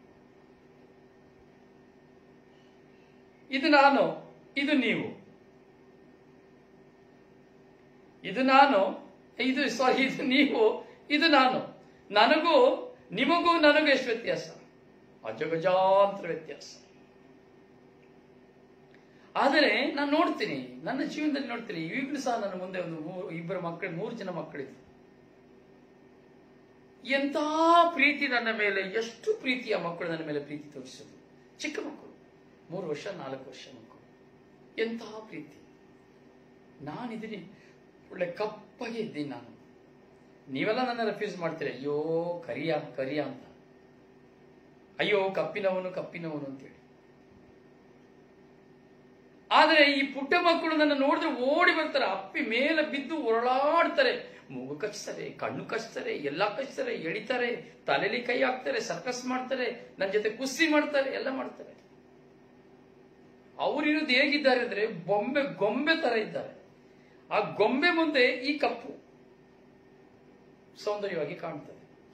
ಇದು ನಾನು ಇದು ನೀವು ಇದು ನಾನು ಇದು ಸಾರಿ ಇದು ನೀವು ಇದು ನಾನು ನನಗೂ ನಿಮಗೂ ನನಗೂ ಎಷ್ಟು ವ್ಯತ್ಯಾಸ ಅಜಗಜಾಂತರ ವ್ಯತ್ಯಾಸ ಆದರೆ ನಾನು ನೋಡ್ತೀನಿ ನನ್ನ ಜೀವನದಲ್ಲಿ ನೋಡ್ತೀನಿ ಈಗಲೂ ಸಹ ನನ್ನ ಮುಂದೆ ಒಂದು ಮೂರು ಇಬ್ಬರು ಮಕ್ಕಳು ಮೂರು ಜನ ಮಕ್ಕಳಿದ್ರು ಎಂಥ ಪ್ರೀತಿ ನನ್ನ ಮೇಲೆ ಎಷ್ಟು ಪ್ರೀತಿಯ ಮಕ್ಕಳು ನನ್ನ ಮೇಲೆ ಪ್ರೀತಿ ತೋರಿಸೋದು ಚಿಕ್ಕ ಮಕ್ಕಳು ಮೂರು ವರ್ಷ ನಾಲ್ಕು ವರ್ಷ ಮಕ್ಕಳು ಎಂತಹ ಪ್ರೀತಿ ನಾನಿದ್ದೀನಿ ಒಳ್ಳೆ ಕಪ್ಪಗೆ ಇದ್ದೀನಿ ನಾನು ನೀವೆಲ್ಲ ನನ್ನ ರೆಫ್ಯೂಸ್ ಮಾಡ್ತೀರ ಅಯ್ಯೋ ಕರಿಯ ಕರಿಯ ಅಂತ ಅಯ್ಯೋ ಕಪ್ಪಿನವನು ಕಪ್ಪಿನವನು ಅಂತೇಳಿ ಆದರೆ ಈ ಪುಟ್ಟ ಮಕ್ಕಳು ನನ್ನ ನೋಡಿದ್ರೆ ಓಡಿ ಬರ್ತಾರೆ ಅಪ್ಪಿ ಮೇಲೆ ಬಿದ್ದು ಒರಳಾಡ್ತಾರೆ ಮೂಗು ಕಚ್ತಾರೆ ಕಣ್ಣು ಕಚ್ತಾರೆ ಎಲ್ಲ ಕಚ್ತಾರೆ ಎಳಿತಾರೆ ತಲೆಲಿ ಕೈ ಹಾಕ್ತಾರೆ ಸರ್ಕಸ್ ಮಾಡ್ತಾರೆ ನನ್ನ ಜೊತೆ ಕುಸ್ತಿ ಮಾಡ್ತಾರೆ ಎಲ್ಲ ಮಾಡ್ತಾರೆ ಅವರಿರೋದು ಹೇಗಿದ್ದಾರೆ ಅಂದ್ರೆ ಬೊಂಬೆ ಗೊಂಬೆ ತರ ಇದ್ದಾರೆ ಆ ಗೊಂಬೆ ಮುಂದೆ ಈ ಕಪ್ಪು ಸೌಂದರ್ಯವಾಗಿ ಕಾಣ್ತದೆ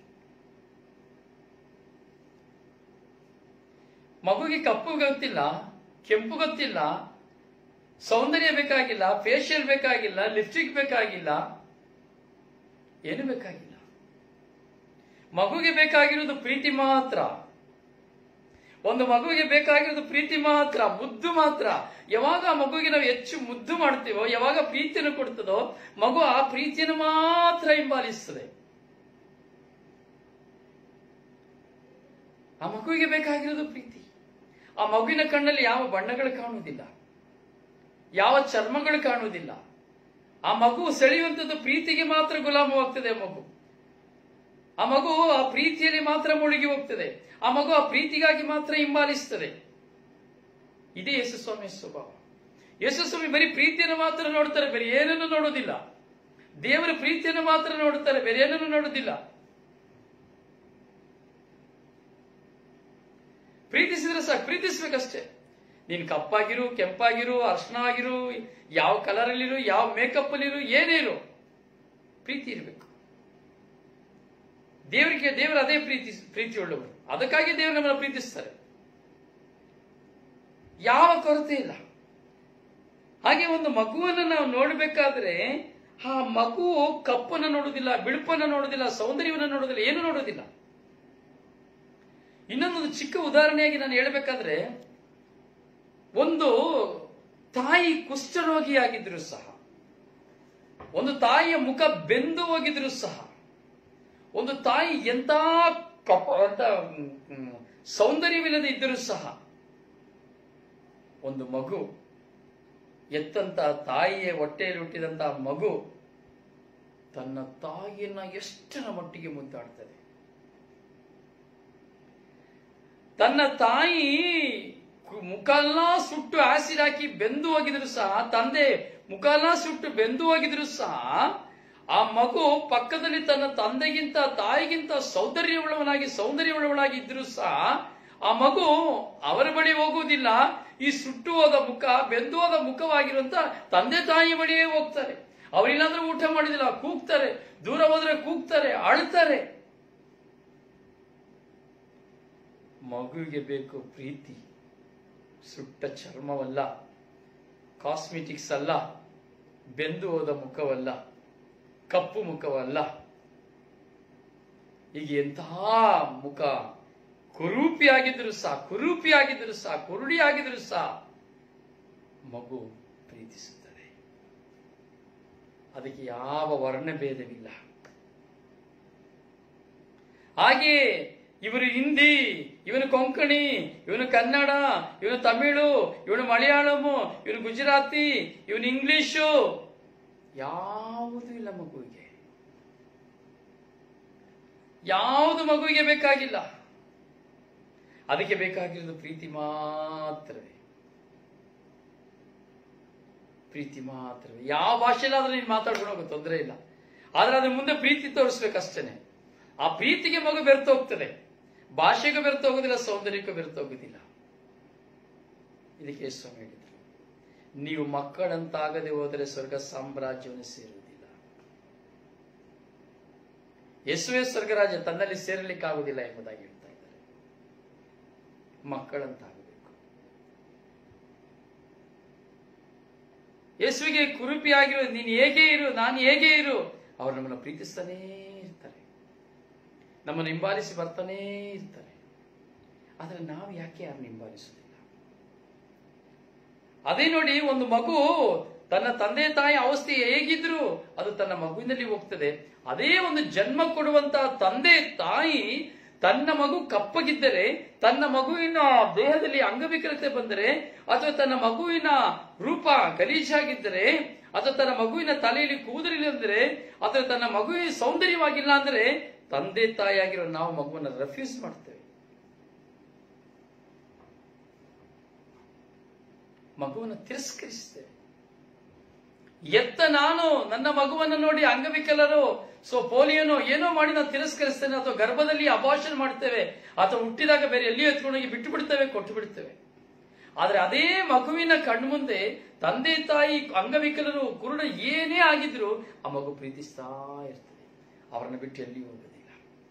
ಮಗುಗೆ ಕಪ್ಪು ಗೊತ್ತಿಲ್ಲ ಕೆಂಪು ಗೊತ್ತಿಲ್ಲ ಸೌಂದರ್ಯ ಬೇಕಾಗಿಲ್ಲ ಫೇಶಿಯಲ್ ಬೇಕಾಗಿಲ್ಲ ಲಿಪ್ಸ್ಟಿಕ್ ಬೇಕಾಗಿಲ್ಲ ಏನು ಬೇಕಾಗಿಲ್ಲ ಮಗುಗೆ ಬೇಕಾಗಿರೋದು ಪ್ರೀತಿ ಮಾತ್ರ ಒಂದು ಮಗುವಿಗೆ ಬೇಕಾಗಿರೋದು ಪ್ರೀತಿ ಮಾತ್ರ ಮುದ್ದು ಮಾತ್ರ ಯಾವಾಗ ಆ ಮಗುವಿಗೆ ನಾವು ಹೆಚ್ಚು ಮುದ್ದು ಮಾಡ್ತೀವೋ ಯಾವಾಗ ಪ್ರೀತಿಯನ್ನು ಕೊಡ್ತದೋ ಮಗು ಆ ಪ್ರೀತಿಯನ್ನು ಮಾತ್ರ ಹಿಂಬಾಲಿಸ್ತದೆ ಆ ಮಗುವಿಗೆ ಬೇಕಾಗಿರೋದು ಪ್ರೀತಿ ಆ ಮಗುವಿನ ಕಣ್ಣಲ್ಲಿ ಯಾವ ಬಣ್ಣಗಳು ಕಾಣುವುದಿಲ್ಲ ಯಾವ ಚರ್ಮಗಳು ಕಾಣುವುದಿಲ್ಲ ಆ ಮಗು ಸೆಳೆಯುವಂಥದ್ದು ಪ್ರೀತಿಗೆ ಮಾತ್ರ ಗುಲಾಮವಾಗ್ತದೆ ಆ ಮಗು ಆ ಮಗು ಆ ಪ್ರೀತಿಯಲ್ಲಿ ಮಾತ್ರ ಮುಳುಗಿ ಹೋಗ್ತದೆ ಆ ಮಗು ಆ ಪ್ರೀತಿಗಾಗಿ ಮಾತ್ರ ಹಿಂಬಾಲಿಸ್ತದೆ ಇದೇ ಯೇಸುಸ್ವಾಮಿಯ ಸ್ವಭಾವ ಯೇಸುಸ್ವಾಮಿ ಬರೀ ಪ್ರೀತಿಯನ್ನು ಮಾತ್ರ ನೋಡ್ತಾರೆ ಬೇರೆ ಏನನ್ನು ನೋಡೋದಿಲ್ಲ ದೇವರ ಪ್ರೀತಿಯನ್ನು ಮಾತ್ರ ನೋಡುತ್ತಾರೆ ಬೇರೆ ಏನನ್ನು ನೋಡುವುದಿಲ್ಲ ಪ್ರೀತಿಸಿದ್ರೆ ಸಾಕು ಪ್ರೀತಿಸ್ಬೇಕಷ್ಟೇ ನೀನ್ ಕಪ್ಪಾಗಿರು ಕೆಂಪಾಗಿರು ಅರ್ಶನ ಆಗಿರು ಯಾವ ಕಲರ್ ಅಲ್ಲಿರು ಯಾವ ಮೇಕಪ್ ಅಲ್ಲಿರು ಏನೇ ಇರು ಪ್ರೀತಿ ಇರಬೇಕು ದೇವರಿಗೆ ದೇವರು ಅದೇ ಪ್ರೀತಿ ಪ್ರೀತಿ ಉಳ್ಳವರು ಅದಕ್ಕಾಗಿ ದೇವರು ನಮ್ಮನ್ನು ಪ್ರೀತಿಸ್ತಾರೆ ಯಾವ ಕೊರತೆ ಇಲ್ಲ ಹಾಗೆ ಒಂದು ಮಗುವನ್ನು ನಾವು ನೋಡಬೇಕಾದ್ರೆ ಆ ಮಗು ಕಪ್ಪನ್ನು ನೋಡುವುದಿಲ್ಲ ಬಿಳುಪನ್ನು ನೋಡುವುದಿಲ್ಲ ಸೌಂದರ್ಯವನ್ನು ನೋಡುವುದಿಲ್ಲ ಏನು ನೋಡುವುದಿಲ್ಲ ಇನ್ನೊಂದು ಚಿಕ್ಕ ಉದಾಹರಣೆಯಾಗಿ ನಾನು ಹೇಳಬೇಕಾದ್ರೆ ಒಂದು ತಾಯಿ ಕುಷ್ಠರೋಗಿಯಾಗಿದ್ರು ಸಹ ಒಂದು ತಾಯಿಯ ಮುಖ ಬೆಂದು ಹೋಗಿದ್ರು ಸಹ ಒಂದು ತಾಯಿ ಎಂತ ಕಪ ಅಂತ ಮ್, ಸೌಂದರ್ಯವಿಲ್ಲದೆ ಇದ್ದರೂ ಸಹ ಒಂದು ಮಗು ಎತ್ತಂತ ತಾಯಿಯ ಹೊಟ್ಟೆಯಲ್ಲಿ ಹುಟ್ಟಿದಂತ ಮಗು ತನ್ನ ತಾಯಿಯನ್ನ ಎಷ್ಟರ ಮಟ್ಟಿಗೆ ಮುದ್ದಾಡ್ತದೆ ತನ್ನ ತಾಯಿ ಕು- ಮುಖಲ್ಲ ಸುಟ್ಟು ಆಸಿಡ್ ಹಾಕಿ ಬೆಂದು ಹೋಗಿದ್ರು ಸಹ ತಂದೆ ಮುಖಲ್ಲ ಸುಟ್ಟು ಬೆಂದು ಹೋಗಿದ್ರು ಸಹ ಆ ಮಗು ಪಕ್ಕದಲ್ಲಿ ತನ್ನ ತಂದೆಗಿಂತ ತಾಯಿಗಿಂತ ಸೌಂದರ್ಯವುಳ್ಳವನಾಗಿ ಸೌಂದರ್ಯವುಳ್ಳವಳಾಗಿ ಇದ್ರು ಸಹ ಆ ಮಗು ಅವರ ಬಳಿ ಹೋಗುವುದಿಲ್ಲ ಈ ಸುಟ್ಟು ಹೋದ ಮುಖ ಬೆಂದು ಹೋದ ಮುಖವಾಗಿರುವಂತ ತಂದೆ ತಾಯಿ ಬಳಿಯೇ ಹೋಗ್ತಾರೆ ಅವರಿಲ್ಲಾಂದ್ರೆ ಊಟ ಮಾಡಿದಿಲ್ಲ ಕೂಗ್ತಾರೆ ದೂರ ಹೋದ್ರೆ ಕೂಗ್ತಾರೆ ಅಳ್ತಾರೆ ಮಗುವಿಗೆ ಬೇಕು ಪ್ರೀತಿ ಸುಟ್ಟ ಚರ್ಮವಲ್ಲ ಕಾಸ್ಮೆಟಿಕ್ಸ್ ಅಲ್ಲ ಬೆಂದು ಹೋದ ಮುಖವಲ್ಲ ಕಪ್ಪು ಮುಖವಲ್ಲ ಈಗ ಎಂತಹ ಮುಖ ಕುರೂಪಿಯಾಗಿದ್ರು ಸಹ ಕುರೂಪಿಯಾಗಿದ್ರು ಸಹ ಕುರುಡಿಯಾಗಿದ್ರು ಸಹ ಮಗು ಪ್ರೀತಿಸುತ್ತದೆ ಅದಕ್ಕೆ ಯಾವ ವರ್ಣಭೇದವಿಲ್ಲ ಹಾಗೆಯೇ ಇವರು ಹಿಂದಿ ಇವನು ಕೊಂಕಣಿ ಇವನು ಕನ್ನಡ ಇವನು ತಮಿಳು ಇವನು ಮಲಯಾಳಮು ಇವನು ಗುಜರಾತಿ ಇವನು ಇಂಗ್ಲಿಷು ಯಾವುದೂ ಇಲ್ಲ ಮಗುವಿಗೆ ಯಾವುದು ಮಗುವಿಗೆ ಬೇಕಾಗಿಲ್ಲ ಅದಕ್ಕೆ ಬೇಕಾಗಿರೋದು ಪ್ರೀತಿ ಮಾತ್ರವೇ ಪ್ರೀತಿ ಮಾತ್ರವೇ ಯಾವ ಭಾಷೆಲಾದ್ರೂ ನೀನು ಮಾತಾಡ್ಕೊಂಡು ಹೋಗೋ ತೊಂದರೆ ಇಲ್ಲ ಆದ್ರೆ ಅದ್ರ ಮುಂದೆ ಪ್ರೀತಿ ತೋರಿಸ್ಬೇಕಷ್ಟೇನೆ ಆ ಪ್ರೀತಿಗೆ ಮಗು ಬೆರೆತು ಹೋಗ್ತದೆ ಭಾಷೆಗೂ ಬೆರೆತು ಹೋಗೋದಿಲ್ಲ ಸೌಂದರ್ಯಕ್ಕೂ ಬೆರೆತು ಹೋಗೋದಿಲ್ಲ ಇದಕ್ಕೆ ಸ್ವಾಮಿ ಹೇಳಿದ್ರು ನೀವು ಮಕ್ಕಳಂತಾಗದೆ ಹೋದರೆ ಸ್ವರ್ಗ ಸಾಮ್ರಾಜ್ಯವನ್ನು ಸೇರುವುದಿಲ್ಲ ಯೇಸುವೆ ಸ್ವರ್ಗರಾಜ್ಯ ತನ್ನಲ್ಲಿ ಸೇರಲಿಕ್ಕಾಗುವುದಿಲ್ಲ ಎಂಬುದಾಗಿ ಹೇಳ್ತಾ ಇದ್ದಾರೆ ಮಕ್ಕಳಂತಾಗಬೇಕು ಯೇಸುವಿಗೆ ಕುರುಪಿಯಾಗಿರೋ ನೀನು ಹೇಗೆ ಇರು ನಾನು ಹೇಗೆ ಇರು ಅವರು ನಮ್ಮನ್ನು ಪ್ರೀತಿಸ್ತಾನೇ ಇರ್ತಾರೆ ನಮ್ಮನ್ನು ಹಿಂಬಾಲಿಸಿ ಬರ್ತಾನೇ ಇರ್ತಾರೆ ಆದರೆ ನಾವು ಯಾಕೆ ಯಾರನ್ನು ಹಿಂಬಾಲಿಸುವುದಿಲ್ಲ ಅದೇ ನೋಡಿ ಒಂದು ಮಗು ತನ್ನ ತಂದೆ ತಾಯಿ ಅವಸ್ಥೆ ಹೇಗಿದ್ರು ಅದು ತನ್ನ ಮಗುವಿನಲ್ಲಿ ಹೋಗ್ತದೆ ಅದೇ ಒಂದು ಜನ್ಮ ಕೊಡುವಂತ ತಂದೆ ತಾಯಿ ತನ್ನ ಮಗು ಕಪ್ಪಗಿದ್ದರೆ ತನ್ನ ಮಗುವಿನ ದೇಹದಲ್ಲಿ ಅಂಗವಿಕಲತೆ ಬಂದರೆ ಅಥವಾ ತನ್ನ ಮಗುವಿನ ರೂಪ ಗಲೀಜಾಗಿದ್ದರೆ ಅಥವಾ ತನ್ನ ಮಗುವಿನ ತಲೆಯಲ್ಲಿ ಕೂದಲಿಲ್ಲ ಅಂದ್ರೆ ಅಥವಾ ತನ್ನ ಮಗುವಿನ ಸೌಂದರ್ಯವಾಗಿಲ್ಲ ಅಂದ್ರೆ ತಂದೆ ತಾಯಿಯಾಗಿರೋ ನಾವು ಮಗುವನ್ನು ರೆಫ್ಯೂಸ್ ಮಾಡ್ತೇವೆ ಮಗುವನ್ನು ತಿರಸ್ಕರಿಸ್ತೇವೆ ಎತ್ತ ನಾನು ನನ್ನ ಮಗುವನ್ನು ನೋಡಿ ಅಂಗವಿಕಲರು ಸೊ ಪೋಲಿಯೋನೋ ಏನೋ ಮಾಡಿ ನಾವು ತಿರಸ್ಕರಿಸ್ತೇನೆ ಅಥವಾ ಗರ್ಭದಲ್ಲಿ ಅಭಾಷಣ ಮಾಡ್ತೇವೆ ಅಥವಾ ಹುಟ್ಟಿದಾಗ ಬೇರೆ ಎಲ್ಲಿಯೋ ಎತ್ಕೊಂಡೋಗಿ ಬಿಟ್ಟು ಬಿಡ್ತೇವೆ ಕೊಟ್ಟು ಬಿಡ್ತೇವೆ ಆದ್ರೆ ಅದೇ ಮಗುವಿನ ಕಣ್ಮುಂದೆ ತಂದೆ ತಾಯಿ ಅಂಗವಿಕಲರು ಕುರುಡ ಏನೇ ಆಗಿದ್ರು ಆ ಮಗು ಪ್ರೀತಿಸ್ತಾ ಇರ್ತದೆ ಅವರನ್ನು ಬಿಟ್ಟು ಎಲ್ಲಿಯೂ ಹೋಗೋದಿಲ್ಲ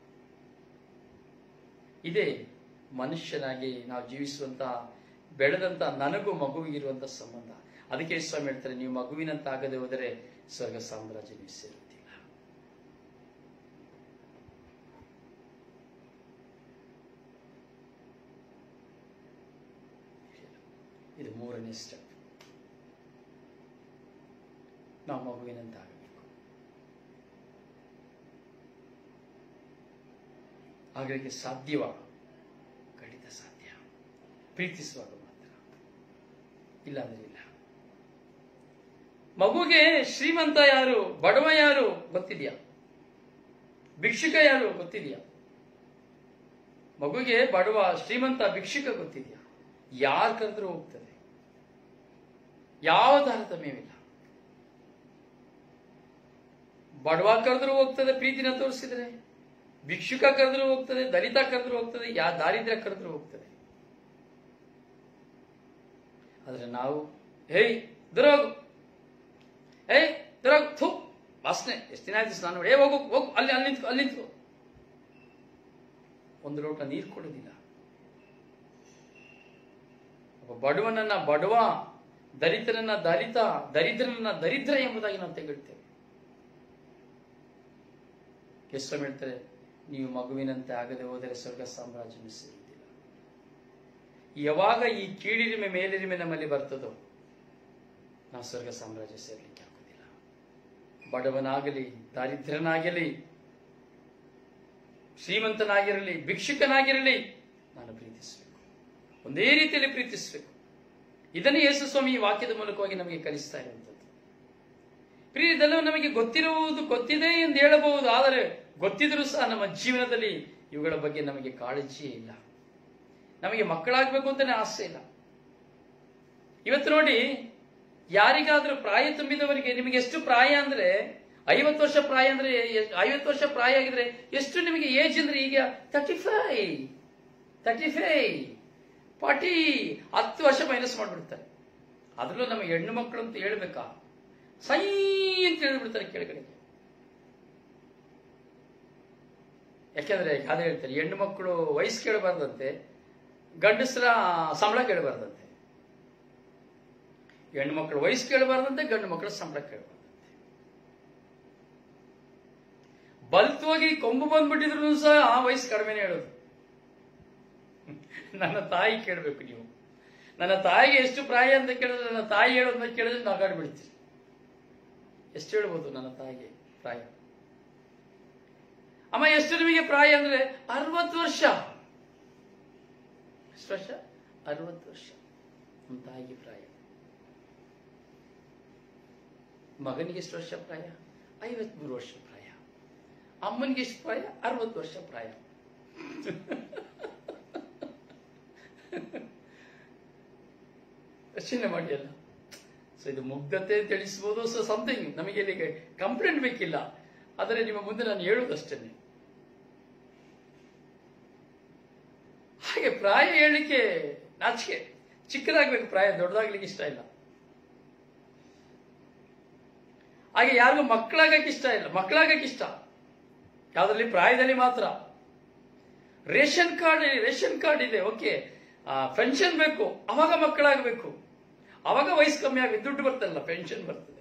ಇದೇ ಮನುಷ್ಯನಾಗಿ ನಾವು ಜೀವಿಸುವಂತ ಬೆಳೆದಂತ ನನಗೂ ಮಗುವಿಗಿರುವಂತ ಸಂಬಂಧ ಅದಕ್ಕೆ ಸ್ವಾಮಿ ಹೇಳ್ತಾರೆ ನೀವು ಮಗುವಿನಂತ ಆಗದೆ ಹೋದರೆ ಸ್ವರ್ಗ ಸಾಮ್ರಾಜ್ಯ ನೀವು ಸೇರುವುದಿಲ್ಲ ಇದು ಮೂರನೇ ಸ್ಟೆಪ್ ನಾವು ಮಗುವಿನಂತ ಆಗಬೇಕು ಆಗಲಿಕ್ಕೆ ಸಾಧ್ಯವ ಖಂಡಿತ ಸಾಧ್ಯ ಪ್ರೀತಿಸುವಾಗ ಮಾತ್ರ ಇಲ್ಲಾಂದ್ರೆ ಇಲ್ಲ ಮಗುಗೆ ಶ್ರೀಮಂತ ಯಾರು ಬಡವ ಯಾರು ಗೊತ್ತಿದೆಯಾ ಭಿಕ್ಷುಕ ಯಾರು ಗೊತ್ತಿದೆಯಾ ಮಗುಗೆ ಬಡವ ಶ್ರೀಮಂತ ಭಿಕ್ಷುಕ ಗೊತ್ತಿದೆಯಾ ಯಾರು ಕರೆದ್ರೂ ಹೋಗ್ತದೆ ಯಾವ ತಾರತಮ್ಯವಿಲ್ಲ ಬಡವ ಕರೆದ್ರೂ ಹೋಗ್ತದೆ ಪ್ರೀತಿನ ತೋರಿಸಿದ್ರೆ ಭಿಕ್ಷುಕ ಕರೆದ್ರೂ ಹೋಗ್ತದೆ ದಲಿತ ಕರೆದ್ರೂ ಹೋಗ್ತದೆ ಯಾ ದಾರಿದ್ರ್ಯ ಕರೆದ್ರೂ ಹೋಗ್ತದೆ ಆದ್ರೆ ನಾವು ಹೇಯ್ ದುರೋಗು ಏಯ್ ದುರೋಗು ಥೂ ವಾಸನೆ ಎಷ್ಟು ದಿನ ಆಯ್ತು ಸ್ನಾನ ಮಾಡಿ ಏ ಹೋಗು ಹೋಗು ಅಲ್ಲಿ ಅಲ್ಲಿ ನಿಂತ್ಕೊ ಅಲ್ಲಿ ನಿಂತ್ಕೊ ಒಂದು ಲೋಟ ನೀರು ಕೊಡೋದಿಲ್ಲ ಒಬ್ಬ ಬಡವನನ್ನ ಬಡವ ದಲಿತನನ್ನ ದಲಿತ ದರಿದ್ರನನ್ನ ದರಿದ್ರ ಎಂಬುದಾಗಿ ನಾವು ತೆಗೆಳ್ತೇವೆ ಎಷ್ಟು ಹೇಳ್ತಾರೆ ನೀವು ಮಗುವಿನಂತೆ ಆಗದೆ ಹೋದರೆ ಸ್ವರ್ಗ ಸಾಮ್ರಾಜ್ಯ ಸೇರುವುದಿಲ್ಲ ಯಾವಾಗ ಈ ಕೀಳಿರಿಮೆ ಮೇಲಿರಿಮೆ ನಮ್ಮಲ್ಲಿ ಬರ್ತದೋ ನಾವು ಸ್ವರ್ಗ ಸಾಮ್ರಾಜ್ಯ ಸೇರ್ಲಿಕ್ಕೆ ಆಗುದಿಲ್ಲ ಬಡವನಾಗಲಿ ದಾರಿದ್ರ್ಯನಾಗಲಿ ಶ್ರೀಮಂತನಾಗಿರಲಿ ಭಿಕ್ಷುಕನಾಗಿರಲಿ ನಾನು ಪ್ರೀತಿಸಬೇಕು ಒಂದೇ ರೀತಿಯಲ್ಲಿ ಪ್ರೀತಿಸಬೇಕು ಇದನ್ನೇ ಯೇಸು ಸ್ವಾಮಿ ಈ ವಾಕ್ಯದ ಮೂಲಕವಾಗಿ ನಮಗೆ ಕಲಿಸ್ತಾ ಇರುವಂಥದ್ದು ಪ್ರಿಯ ಇದೆಲ್ಲವೂ ನಮಗೆ ಗೊತ್ತಿರುವುದು ಗೊತ್ತಿದೆ ಎಂದು ಹೇಳಬಹುದು ಆದರೆ ಗೊತ್ತಿದ್ರೂ ಸಹ ನಮ್ಮ ಜೀವನದಲ್ಲಿ ಇವುಗಳ ಬಗ್ಗೆ ನಮಗೆ ಕಾಳಜಿಯೇ ಇಲ್ಲ ನಮಗೆ ಮಕ್ಕಳಾಗಬೇಕು ಅಂತಾನೆ ಆಸೆ ಇಲ್ಲ ಇವತ್ತು ನೋಡಿ ಯಾರಿಗಾದ್ರೂ ಪ್ರಾಯ ತುಂಬಿದವರಿಗೆ ನಿಮಗೆ ಎಷ್ಟು ಪ್ರಾಯ ಅಂದ್ರೆ ಐವತ್ತು ವರ್ಷ ಪ್ರಾಯ ಅಂದ್ರೆ ಐವತ್ತು ವರ್ಷ ಪ್ರಾಯ ಆಗಿದ್ರೆ ಎಷ್ಟು ನಿಮಗೆ ಏಜ್ ಅಂದ್ರೆ ಈಗ thirty five thirty five forty ಹತ್ತು ವರ್ಷ ಮೈನಸ್ ಮಾಡ್ಬಿಡ್ತಾರೆ ಅದ್ರಲ್ಲೂ ನಮ್ಮ ಹೆಣ್ಣು ಮಕ್ಕಳು ಅಂತ ಹೇಳ್ಬೇಕಾ ಸೈ ಅಂತ ಹೇಳ್ಬಿಡ್ತಾರೆ ಕೆಳಗಡೆಗೆ ಯಾಕೆಂದ್ರೆ ಗಾದೆ ಹೇಳ್ತಾರೆ ಹೆಣ್ಣು ಮಕ್ಕಳು ವಯಸ್ಸು ಕೇಳಬಾರ್ದಂತೆ ಗಂಡಸರ ಸಂಬಳ ಕೇಳಬಾರ್ದಂತೆ ಹೆಣ್ಣು ಮಕ್ಕಳು ವಯಸ್ಸು ಕೇಳಬಾರ್ದಂತೆ ಗಂಡು ಮಕ್ಕಳ ಸಂಬಳ ಕೇಳಬಾರ್ದಂತೆ ಬಲ್ತವಾಗಿ ಕೊಂಬು ಬಂದ್ಬಿಟ್ಟಿದ್ರು ಸಹ ಆ ವಯಸ್ಸು ಕಡಿಮೆನೇ ಹೇಳೋದು ನನ್ನ ತಾಯಿ ಕೇಳಬೇಕು ನೀವು ನನ್ನ ತಾಯಿಗೆ ಎಷ್ಟು ಪ್ರಾಯ ಅಂತ ಕೇಳಿದ್ರೆ ನನ್ನ ತಾಯಿ ಹೇಳೋದನ್ನ ಕೇಳಿದ್ರೆ ನಗಾಡ್ ಬಿಡ್ತೀರಿ ಎಷ್ಟು ಹೇಳ್ಬೋದು ನನ್ನ ತಾಯಿಗೆ ಪ್ರಾಯ ಅಮ್ಮ ಎಷ್ಟು ನಿಮಗೆ ಪ್ರಾಯ ಅಂದ್ರೆ ಅರವತ್ತು ವರ್ಷ ಎಷ್ಟು ವರ್ಷ ಅರವತ್ತು ವರ್ಷ ನಮ್ಮ ತಾಯಿಗೆ ಪ್ರಾಯ ಮಗನಿಗೆ ಎಷ್ಟು ವರ್ಷ ಪ್ರಾಯ ಐವತ್ಮೂರು ವರ್ಷ ಪ್ರಾಯ ಅಮ್ಮನಿಗೆ ಎಷ್ಟು ಪ್ರಾಯ ಅರವತ್ತು ವರ್ಷ ಪ್ರಾಯ ಯೋಚನೆ ಮಾಡಿ ಅಲ್ಲ ಸೊ ಇದು ಮುಗ್ಧತೆ ತಿಳಿಸಬಹುದು ಸೊ ಸಮಥಿಂಗ್ ನಮಗೆ ಇಲ್ಲಿಗೆ ಕಂಪ್ಲೇಂಟ್ ಬೇಕಿಲ್ಲ ಆದರೆ ನಿಮ್ಮ ಮುಂದೆ ನಾನು ಹೇಳುವುದಷ್ಟೇನೆ ಹಾಗೆ ಪ್ರಾಯ ಹೇಳಲಿಕ್ಕೆ ನಾಚಿಕೆ ಚಿಕ್ಕದಾಗ್ಬೇಕು ಪ್ರಾಯ ದೊಡ್ಡದಾಗ್ಲಿಕ್ಕೆ ಇಷ್ಟ ಇಲ್ಲ ಹಾಗೆ ಯಾರಿಗೂ ಮಕ್ಕಳಾಗಕ್ಕೆ ಇಷ್ಟ ಇಲ್ಲ ಮಕ್ಕಳಾಗಕ್ಕೆ ಇಷ್ಟ ಯಾವ್ದ್ರಲ್ಲಿ ಪ್ರಾಯದಲ್ಲಿ ಮಾತ್ರ ರೇಷನ್ ಕಾರ್ಡ್ ರೇಷನ್ ಕಾರ್ಡ್ ಇದೆ ಓಕೆ ಪೆನ್ಷನ್ ಬೇಕು ಅವಾಗ ಮಕ್ಕಳಾಗಬೇಕು ಅವಾಗ ವಯಸ್ಸು ಕಮ್ಮಿ ಆಗುತ್ತೆ ದುಡ್ಡು ಬರ್ತಲ್ಲ ಪೆನ್ಷನ್ ಬರ್ತದೆ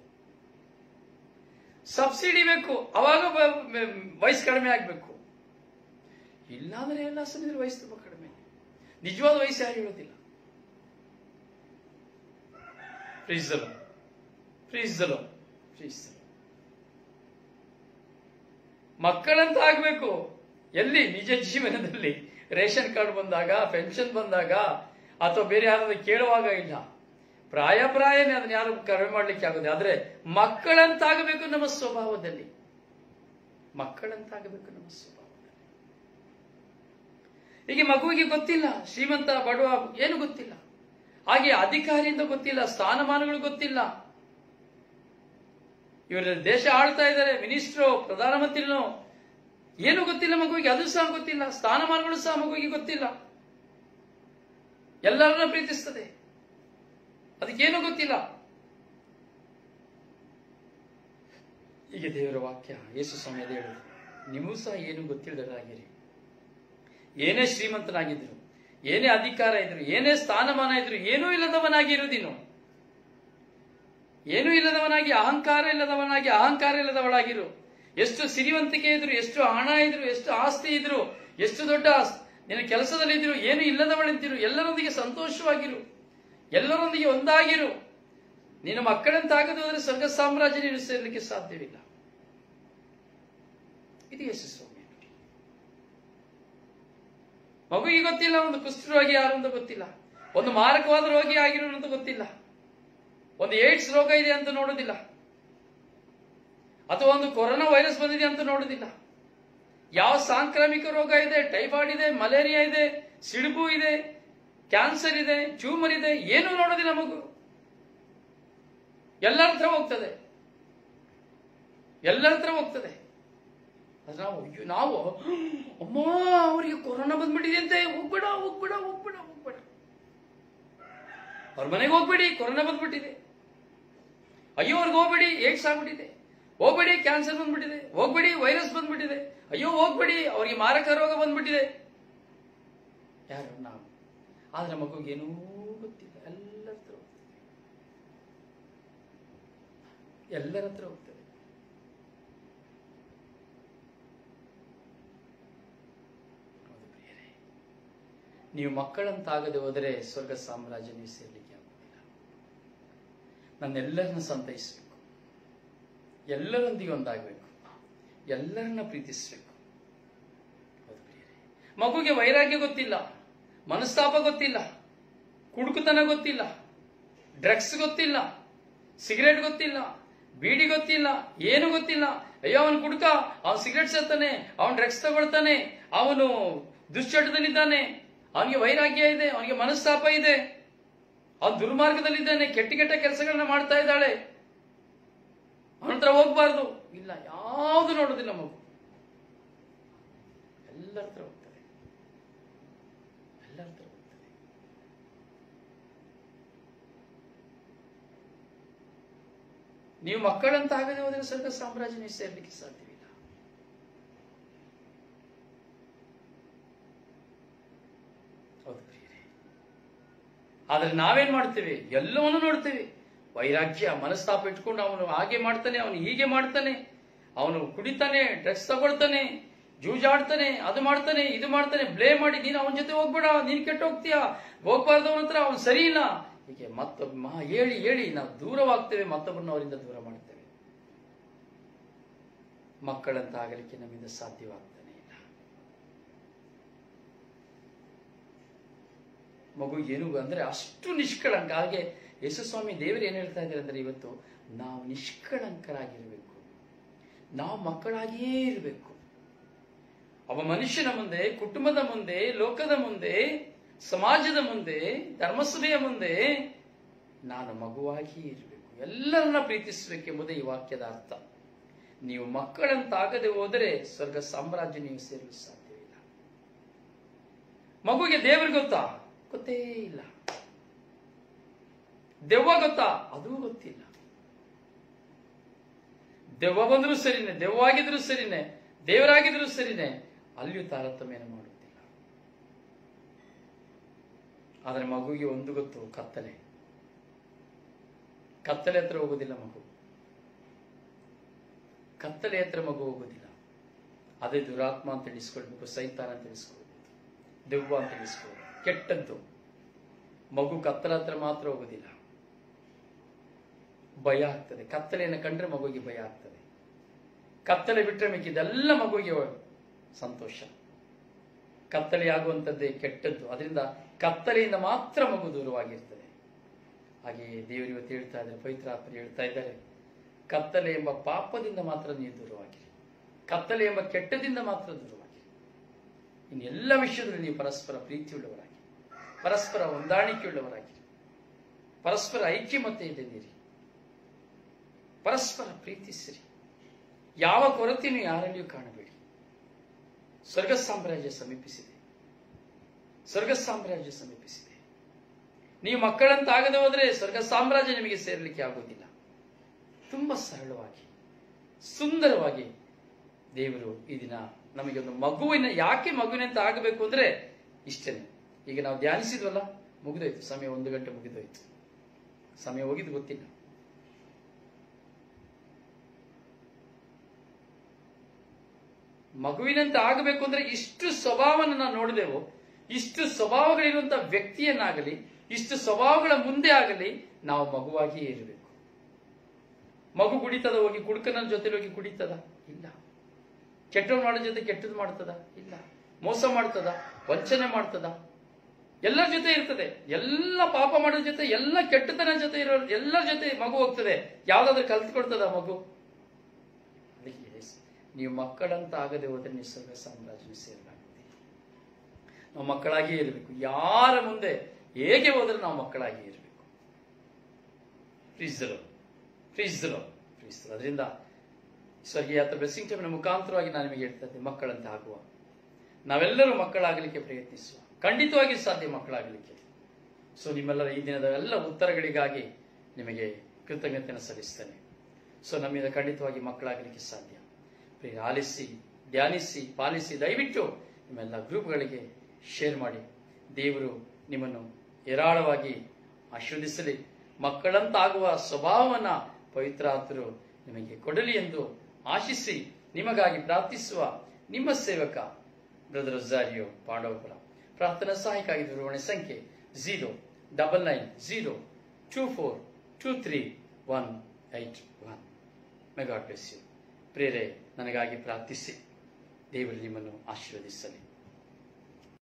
ಸಬ್ಸಿಡಿ ಬೇಕು ಅವಾಗ ವಯಸ್ಸು ಕಡಿಮೆ ಆಗಬೇಕು ಇಲ್ಲಾಂದ್ರೆ ಎಲ್ಲ ಸಮಯದಲ್ಲಿ ವಯಸ್ಸು ತುಂಬಾ ಕಡಿಮೆ ನಿಜವಾದ ವಯಸ್ಸು ಯಾರು ಹೇಳೋದಿಲ್ಲ ಫ್ರೀಸಲು ಫ್ರೀಸಲು ಫ್ರೀಸಲು ಮಕ್ಕಳಂತ ಆಗ್ಬೇಕು ಎಲ್ಲಿ ನಿಜ ಜೀವನದಲ್ಲಿ ರೇಷನ್ ಕಾರ್ಡ್ ಬಂದಾಗ ಪೆನ್ಷನ್ ಬಂದಾಗ ಅಥವಾ ಬೇರೆ ಯಾರಾದ್ರೂ ಕೇಳುವಾಗ ಇಲ್ಲ ಪ್ರಾಯ ಪ್ರಾಯನೇ ಅದನ್ನ ಯಾರು ಕಡಿಮೆ ಮಾಡ್ಲಿಕ್ಕೆ ಆಗುತ್ತೆ ಆದ್ರೆ ಮಕ್ಕಳಂತಾಗಬೇಕು ನಮ್ಮ ಸ್ವಭಾವದಲ್ಲಿ ಮಕ್ಕಳಂತಾಗಬೇಕು ನಮ್ಮ ಸ್ವಭಾವದಲ್ಲಿ ಹೀಗೆ ಮಗುವಿಗೆ ಗೊತ್ತಿಲ್ಲ ಶ್ರೀಮಂತ ಬಡವ ಏನು ಗೊತ್ತಿಲ್ಲ ಹಾಗೆ ಅಧಿಕಾರಿಯಿಂದ ಗೊತ್ತಿಲ್ಲ ಸ್ಥಾನಮಾನಗಳು ಗೊತ್ತಿಲ್ಲ ಇವರು ದೇಶ ಆಳ್ತಾ ಇದ್ದಾರೆ ಮಿನಿಸ್ಟ್ರು ಪ್ರಧಾನಮಂತ್ರಿನೋ ಏನು ಗೊತ್ತಿಲ್ಲ ಮಗುವಿಗೆ ಅದು ಸಹ ಗೊತ್ತಿಲ್ಲ ಸ್ಥಾನಮಾನಗಳು ಸಹ ಮಗುವಿಗೆ ಗೊತ್ತಿಲ್ಲ ಎಲ್ಲರನ್ನ ಪ್ರೀತಿಸ್ತದೆ ಅದಕ್ಕೇನು ಗೊತ್ತಿಲ್ಲ ಈಗ ದೇವರ ವಾಕ್ಯ ಯೇಸು ಸ್ವಾಮಿ ಅದೇ ಹೇಳುದು ನಿಮಗೂ ಸಹ ಏನು ಗೊತ್ತಿಲ್ಲದಾಗಿರಿ ಏನೇ ಶ್ರೀಮಂತನಾಗಿದ್ರು ಏನೇ ಅಧಿಕಾರ ಇದ್ರು ಏನೇ ಸ್ಥಾನಮಾನ ಇದ್ರು ಏನೂ ಇಲ್ಲದವನಾಗಿರು ನೀನು ಏನೂ ಇಲ್ಲದವನಾಗಿ ಅಹಂಕಾರ ಇಲ್ಲದವನಾಗಿ ಅಹಂಕಾರ ಇಲ್ಲದವಳಾಗಿರು ಎಷ್ಟು ಸಿರಿವಂತಿಕೆ ಇದ್ರು ಎಷ್ಟು ಹಣ ಇದ್ರು ಎಷ್ಟು ಆಸ್ತಿ ಇದ್ರು ಎಷ್ಟು ದೊಡ್ಡ ನಿನ್ನ ಕೆಲಸದಲ್ಲಿ ಇದ್ರು ಏನು ಇಲ್ಲದವಳಿದ್ದಿರು ಎಲ್ಲರೊಂದಿಗೆ ಸಂತೋಷವಾಗಿರು ಎಲ್ಲರೊಂದಿಗೆ ಒಂದಾಗಿರು ನಿನ್ನ ಮಕ್ಕಳಂತಾಗದು ಹೋದರೆ ಸ್ವರ್ಗ ಸಾಮ್ರಾಜ್ಯ ನೀನು ಸೇರಲಿಕ್ಕೆ ಸಾಧ್ಯವಿಲ್ಲ ಇದು ಯೇಸು ಸ್ವಾಮಿ ನುಡಿ. ಮಗುವಿಗೆ ಗೊತ್ತಿಲ್ಲ ಒಂದು ಕುಷ್ಠರೋಗಿ ಯಾರು ಅಂತ ಗೊತ್ತಿಲ್ಲ ಒಂದು ಮಾರಕವಾದ ರೋಗಿ ಆಗಿರು ಅಂತ ಗೊತ್ತಿಲ್ಲ ಒಂದು ಏಡ್ಸ್ ರೋಗ ಇದೆ ಅಂತ ನೋಡುದಿಲ್ಲ ಅಥವಾ ಒಂದು ಕೊರೋನಾ ವೈರಸ್ ಬಂದಿದೆ ಅಂತ ನೋಡುದಿಲ್ಲ ಯಾವ ಸಾಂಕ್ರಾಮಿಕ ರೋಗ ಇದೆ ಟೈಫಾಯ್ಡ್ ಇದೆ ಮಲೇರಿಯಾ ಇದೆ ಸಿಡುಬು ಇದೆ ಕ್ಯಾನ್ಸರ್ ಇದೆ ಟ್ಯೂಮರ್ ಇದೆ ಏನು ನೋಡೋದಿಲ್ಲ ಮಗು ಎಲ್ಲರ ಹತ್ರ ಹೋಗ್ತದೆ ಎಲ್ಲರ ಹತ್ರ ಹೋಗ್ತದೆ ಅದು ನಾವು ಅಯ್ಯೋ ನಾವು ಅಮ್ಮ ಅವರಿಗೆ ಕೊರೋನಾ ಬಂದ್ಬಿಟ್ಟಿದೆ ಅಂತೆ ಹೋಗ್ಬೇಡ ಹೋಗ್ಬೇಡ ಹೋಗ್ಬೇಡ ಹೋಗ್ಬೇಡ ಅವ್ರ ಮನೆಗೆ ಹೋಗ್ಬೇಡಿ ಕೊರೋನಾ ಬಂದ್ಬಿಟ್ಟಿದೆ ಅಯ್ಯೋ ಅವ್ರಿಗೆ ಹೋಗ್ಬೇಡಿ ಏಡ್ಸ್ ಆಗ್ಬಿಟ್ಟಿದೆ ಹೋಗ್ಬೇಡಿ ಕ್ಯಾನ್ಸರ್ ಬಂದ್ಬಿಟ್ಟಿದೆ ಹೋಗ್ಬೇಡಿ ವೈರಸ್ ಬಂದ್ಬಿಟ್ಟಿದೆ ಅಯ್ಯೋ ಹೋಗ್ಬೇಡಿ ಅವ್ರಿಗೆ ಮಾರಕ ರೋಗ ಬಂದ್ಬಿಟ್ಟಿದೆ ಯಾರು ನಾವು ಆದ್ರೆ ಮಗುಗೆ ಏನೂ ಗೊತ್ತಿಲ್ಲ ಎಲ್ಲರ ಹತ್ರ ಹೋಗ್ತದೆ ಎಲ್ಲರ ಹತ್ರ ಹೋಗ್ತದೆ ಹೌದು ಪ್ರಿಯರೇ. ನೀವು ಮಕ್ಕಳಂತಾಗದೆ ಹೋದರೆ ಸ್ವರ್ಗ ಸಾಮ್ರಾಜ್ಯ ನೀವು ಸೇರ್ಲಿಕ್ಕೆ ಆಗುವುದಿಲ್ಲ ನನ್ನೆಲ್ಲರನ್ನ ಸಂತೈಸಬೇಕು ಎಲ್ಲರೊಂದಿಗೆ ಒಂದಾಗಬೇಕು ಎಲ್ಲರನ್ನ ಪ್ರೀತಿಸಬೇಕು ಹೌದು ಪ್ರಿಯರೇ. ಮಗುಗೆ ವೈರಾಗ್ಯ ಗೊತ್ತಿಲ್ಲ ಮನಸ್ತಾಪ ಗೊತ್ತಿಲ್ಲ ಕುಡುಕುತನ ಗೊತ್ತಿಲ್ಲ ಡ್ರಗ್ಸ್ ಗೊತ್ತಿಲ್ಲ ಸಿಗರೇಟ್ ಗೊತ್ತಿಲ್ಲ ಬೀಡಿ ಗೊತ್ತಿಲ್ಲ ಏನು ಗೊತ್ತಿಲ್ಲ ಅಯ್ಯೋ ಅವನು ಕುಡುಕ ಅವನು ಸಿಗರೇಟ್ ಸೇರ್ತಾನೆ ಅವನು ಡ್ರಗ್ಸ್ ತಗೊಳ್ತಾನೆ ಅವನು ದುಶ್ಚಟದಲ್ಲಿದ್ದಾನೆ ಅವನಿಗೆ ವೈರಾಗ್ಯ ಇದೆ ಅವನಿಗೆ ಮನಸ್ತಾಪ ಇದೆ ಅವನು ದುರ್ಮಾರ್ಗದಲ್ಲಿದ್ದಾನೆ ಕೆಟ್ಟ ಕೆಟ್ಟ ಕೆಲಸಗಳನ್ನ ಮಾಡ್ತಾ ಇದ್ದಾಳೆ ಅವನ ಹತ್ರ ಹೋಗ್ಬಾರ್ದು ಇಲ್ಲ ಯಾವುದು ನೋಡೋದಿಲ್ಲ ಮಗು ಎಲ್ಲರ ಹತ್ರ ಹೋಗ್ತದೆ ಎಲ್ಲರ ಹತ್ರ ಹೋಗ್ತದೆ ನೀವು ಮಕ್ಕಳಂತ ಆಗದೆ ಹೋದರೆ ಸ್ವರ್ಗ ಸಾಮ್ರಾಜ್ಯ ನೀವು ಸೇರ್ಲಿಕ್ಕೆ ಸಾಧ್ಯವಿಲ್ಲ ಹೌದು ಪ್ರಿಯರೇ. ಆದ್ರೆ ನಾವೇನ್ ಮಾಡ್ತೇವೆ ಎಲ್ಲವನ್ನೂ ನೋಡ್ತೇವೆ ವೈರಾಗ್ಯ ಮನಸ್ತಾಪ ಇಟ್ಕೊಂಡು ಅವನು ಹಾಗೆ ಮಾಡ್ತಾನೆ ಅವನು ಹೀಗೆ ಮಾಡ್ತಾನೆ ಅವನು ಕುಡಿತಾನೆ ಡ್ರೆಸ್ ತಗೊಳ್ತಾನೆ ಜೂಜಾಡ್ತಾನೆ ಅದು ಮಾಡ್ತಾನೆ ಇದು ಮಾಡ್ತಾನೆ ಬ್ಲೇ ಮಾಡಿ ನೀನು ಅವನ ಜೊತೆ ಹೋಗ್ಬೇಡ ನೀನ್ ಕೆಟ್ಟ ಹೋಗ್ತೀಯಾ ಹೋಗ್ಬಾರ್ದು ಅವನ ಹತ್ರ ಅವನು ಸರಿ ಇಲ್ಲ ಹೀಗೆ ಮತ್ತೊಬ್ಬ ಮಹಾ ಹೇಳಿ ಹೇಳಿ ನಾವು ದೂರವಾಗ್ತೇವೆ ಮತ್ತೊಬ್ಬರನ್ನ ಅವರಿಂದ ದೂರ ಮಾಡ್ತೇವೆ ಮಕ್ಕಳಂತ ಆಗಲಿಕ್ಕೆ ನಮ್ಮಿಂದ ಸಾಧ್ಯವಾಗ್ತಾನೆ ಇಲ್ಲ ಮಗು ಏನು ಅಂದ್ರೆ ಅಷ್ಟು ನಿಷ್ಕಳಂಕ ಹಾಗೆ ಯೇಸುಸ್ವಾಮಿ ದೇವರು ಏನ್ ಹೇಳ್ತಾ ಇದ್ದಾರೆ ಅಂದ್ರೆ ಇವತ್ತು ನಾವು ನಿಷ್ಕಳಂಕರಾಗಿರ್ಬೇಕು ನಾವು ಮಕ್ಕಳಾಗಿಯೇ ಇರಬೇಕು ಒಬ್ಬ ಮನುಷ್ಯನ ಮುಂದೆ ಕುಟುಂಬದ ಮುಂದೆ ಲೋಕದ ಮುಂದೆ ಸಮಾಜದ ಮುಂದೆ ಧರ್ಮಸಭೆಯ ಮುಂದೆ ನಾನು ಮಗುವಾಗಿಯೇ ಇರಬೇಕು ಎಲ್ಲರನ್ನ ಪ್ರೀತಿಸಬೇಕೆಂಬುದೇ ಈ ವಾಕ್ಯದ ಅರ್ಥ ನೀವು ಮಕ್ಕಳಂತಾಗದೆ ಹೋದರೆ ಸ್ವರ್ಗ ಸಾಮ್ರಾಜ್ಯ ನೀವು ಸೇರಲು ಸಾಧ್ಯವಿಲ್ಲ ಮಗುಗೆ ದೇವರು ಗೊತ್ತಾ ಗೊತ್ತೇ ಇಲ್ಲ ದೆವ್ವ ಗೊತ್ತಾ ಅದೂ ಗೊತ್ತಿಲ್ಲ ದೆವ್ವ ಬಂದರೂ ಸರಿನೆ ದೆವ್ವಾಗಿದ್ರು ಸರಿನೆ ದೇವರಾಗಿದ್ರು ಸರಿನೆ ಅಲ್ಲಿಯೂ ತಾರತಮ್ಯನ ಮಾಡುತ್ತಿಲ್ಲ ಆದರೆ ಮಗುವಿಗೆ ಒಂದು ಗೊತ್ತು ಕತ್ತಲೆ ಕತ್ತಲೆ ಹತ್ರ ಹೋಗುದಿಲ್ಲ ಮಗು ಕತ್ತಲೆ ಹತ್ರ ಮಗು ಹೋಗುದಿಲ್ಲ ಅದೇ ದುರಾತ್ಮ ಅಂತ ತಿಳಿಸ್ಕೊಳ್ಬೇಕು ಸೈತಾನ ಅಂತ ತಿಳಿಸ್ಕೊಳ್ಬೇಕು ದೆವ್ವ ಅಂತ ತಿಳಿಸ್ಕೊಳ್ಬೇಕು ಕೆಟ್ಟದ್ದು ಮಗು ಕತ್ತಲ ಹತ್ರ ಮಾತ್ರ ಹೋಗುದಿಲ್ಲ ಭಯ ಆಗ್ತದೆ ಕತ್ತಲೆಯನ್ನು ಕಂಡ್ರೆ ಮಗುವಿಗೆ ಭಯ ಆಗ್ತದೆ ಕತ್ತಲೆ ಬಿಟ್ಟರೆ ಮಿಕ್ಕಿದೆಲ್ಲ ಮಗುವಿಗೆ ಸಂತೋಷ ಕತ್ತಲೆ ಆಗುವಂಥದ್ದೇ ಕೆಟ್ಟದ್ದು ಅದರಿಂದ ಕತ್ತಲೆಯಿಂದ ಮಾತ್ರ ಮಗು ದೂರವಾಗಿರ್ತದೆ ಹಾಗೆಯೇ ದೇವರು ಇವತ್ತು ಹೇಳ್ತಾ ಇದ್ದಾರೆ ಪವಿತ್ರಾತ್ಮರು ಹೇಳ್ತಾ ಇದ್ದಾರೆ ಕತ್ತಲೆ ಎಂಬ ಪಾಪದಿಂದ ಮಾತ್ರ ನೀವು ದೂರವಾಗಿರಿ ಕತ್ತಲೆ ಎಂಬ ಕೆಟ್ಟದಿಂದ ಮಾತ್ರ ದೂರವಾಗಿರಿ ಇನ್ನು ಎಲ್ಲ ವಿಷಯದಲ್ಲಿ ನೀವು ಪರಸ್ಪರ ಪ್ರೀತಿಯುಳ್ಳವರಾಗಿ ಪರಸ್ಪರ ಹೊಂದಾಣಿಕೆಯುಳ್ಳವರಾಗಿ ಪರಸ್ಪರ ಐಕ್ಯಮತ್ತೆಯಿಂದ ನೀರಿ ಪರಸ್ಪರ ಪ್ರೀತಿಸಿರಿ ಯಾವ ಕೊರತೆಯನ್ನು ಯಾರಲ್ಲಿಯೂ ಕಾಣಬೇಡಿ ಸ್ವರ್ಗ ಸಾಮ್ರಾಜ್ಯ ಸಮೀಪಿಸಿದೆ ಸ್ವರ್ಗ ಸಾಮ್ರಾಜ್ಯ ಸಮೀಪಿಸಿದೆ ನೀವು ಮಕ್ಕಳಂತಾಗದೆ ಹೋದ್ರೆ ಸ್ವರ್ಗ ಸಾಮ್ರಾಜ್ಯ ನಿಮಗೆ ಸೇರಲಿಕ್ಕೆ ಆಗುವುದಿಲ್ಲ ತುಂಬಾ ಸರಳವಾಗಿ ಸುಂದರವಾಗಿ ದೇವರು ಈ ದಿನ ನಮಗೆ ಒಂದು ಮಗುವಿನ ಯಾಕೆ ಮಗುವಿನಂತ ಆಗಬೇಕು ಅಂದ್ರೆ ಇಷ್ಟನೇ ಈಗ ನಾವು ಧ್ಯಾನಿಸಿದ್ವಲ್ಲ ಮುಗಿದೋಯ್ತು ಸಮಯ ಒಂದು ಗಂಟೆ ಮುಗಿದೋಯ್ತು ಸಮಯ ಹೋಗಿದ್ದು ಗೊತ್ತಿಲ್ಲ ಮಗುವಿನಂತೆ ಆಗಬೇಕು ಅಂದ್ರೆ ಇಷ್ಟು ಸ್ವಭಾವವನ್ನು ನಾವು ನೋಡಿದೆವು ಇಷ್ಟು ಸ್ವಭಾವಗಳಿರುವಂತಹ ವ್ಯಕ್ತಿಯನ್ನಾಗಲಿ ಇಷ್ಟು ಸ್ವಭಾವಗಳ ಮುಂದೆ ಆಗಲಿ ನಾವು ಮಗುವಾಗಿಯೇ ಇರಬೇಕು ಮಗು ಕುಡಿತದ ಹೋಗಿ ಕುಡುಕನ ಜೊತೆ ಹೋಗಿ ಕುಡಿತದ ಇಲ್ಲ ಕೆಟ್ಟವ್ ಮಾಡೋ ಜೊತೆ ಕೆಟ್ಟದ್ದು ಮಾಡ್ತದ ಇಲ್ಲ ಮೋಸ ಮಾಡ್ತದ ವಂಚನೆ ಮಾಡ್ತದ ಎಲ್ಲರ ಜೊತೆ ಇರ್ತದೆ ಎಲ್ಲ ಪಾಪ ಮಾಡೋ ಜೊತೆ ಎಲ್ಲ ಕೆಟ್ಟತನ ಜೊತೆ ಇರೋ ಎಲ್ಲರ ಜೊತೆ ಮಗು ಹೋಗ್ತದೆ ಯಾವ್ದಾದ್ರು ಕಲ್ತ್ಕೊಳ್ತದ ಮಗು ಅದಕ್ಕೆ ನೀವು ಮಕ್ಕಳಂತ ಆಗದೆ ಹೋದ್ರೆ ನಿಸರ್ಗ ಸಾಮ್ರಾಜ್ಯ ಸೇರಲಾಗುತ್ತೆ ನಾವು ಮಕ್ಕಳಾಗಿಯೇ ಇರಬೇಕು ಯಾರ ಮುಂದೆ ಹೇಗೆ ಹೋದ್ರೆ ನಾವು ಮಕ್ಕಳಾಗಿಯೇ ಇರಬೇಕು ಪ್ರೀಸರು ಪ್ರೀಸರು ಪ್ರೀಸರು ಅದರಿಂದ ಸ್ವರ್ಗೀಯಾತ ಬ್ಲೆಸ್ಸಿಂಗ್ ಟೈಮ್ನ ಮುಖಾಂತರವಾಗಿ ನಾನು ನಿಮಗೆ ಹೇಳ್ತಾ ಇದ್ದೆ ಮಕ್ಕಳಂತೆ ಆಗುವ ನಾವೆಲ್ಲರೂ ಮಕ್ಕಳಾಗಲಿಕ್ಕೆ ಪ್ರಯತ್ನಿಸುವ ಖಂಡಿತವಾಗಿ ಸಾಧ್ಯ ಮಕ್ಕಳಾಗಲಿಕ್ಕೆ ಸೊ ನಿಮ್ಮೆಲ್ಲರ ಈ ದಿನದ ಎಲ್ಲ ಉತ್ತರಗಳಿಗಾಗಿ ನಿಮಗೆ ಕೃತಜ್ಞತೆಯನ್ನು ಸಲ್ಲಿಸ್ತೇನೆ ಸೊ ನಮ್ಮಿಂದ ಖಂಡಿತವಾಗಿ ಮಕ್ಕಳಾಗಲಿಕ್ಕೆ ಸಾಧ್ಯ ಪ್ರಿಯ ಆಲಿಸಿ ಧ್ಯಾನಿಸಿ ಪಾಲಿಸಿ ದಯವಿಟ್ಟು ನಿಮ್ಮೆಲ್ಲ ಗ್ರೂಪ್ಗಳಿಗೆ ಶೇರ್ ಮಾಡಿ ದೇವರು ನಿಮ್ಮನ್ನು ಹೇರಾಳವಾಗಿ ಆಶೀರ್ವದಿಸಲಿ ಮಕ್ಕಳಂತಾಗುವ ಸ್ವಭಾವವನ್ನ ಪವಿತ್ರಾತರು ನಿಮಗೆ ಕೊಡಲಿ ಎಂದು ಆಶಿಸಿ ನಿಮಗಾಗಿ ಪ್ರಾರ್ಥಿಸುವ ನಿಮ್ಮ ಸೇವಕ ಬ್ರದರ್ ಝಾರಿಯೋ ಪಾಂಡವಪುರ ಪ್ರಾರ್ಥನಾ ಸಹಾಯಕ್ಕಾಗಿ ದೂರವಾಣಿ ಸಂಖ್ಯೆ zero double nine zero two four two three one eight one may God bless you prayer ನನಗಾಗಿ ಪ್ರಾರ್ಥಿಸಿ ದೇವರು ನಿಮ್ಮನ್ನು ಆಶೀರ್ವದಿಸಲಿ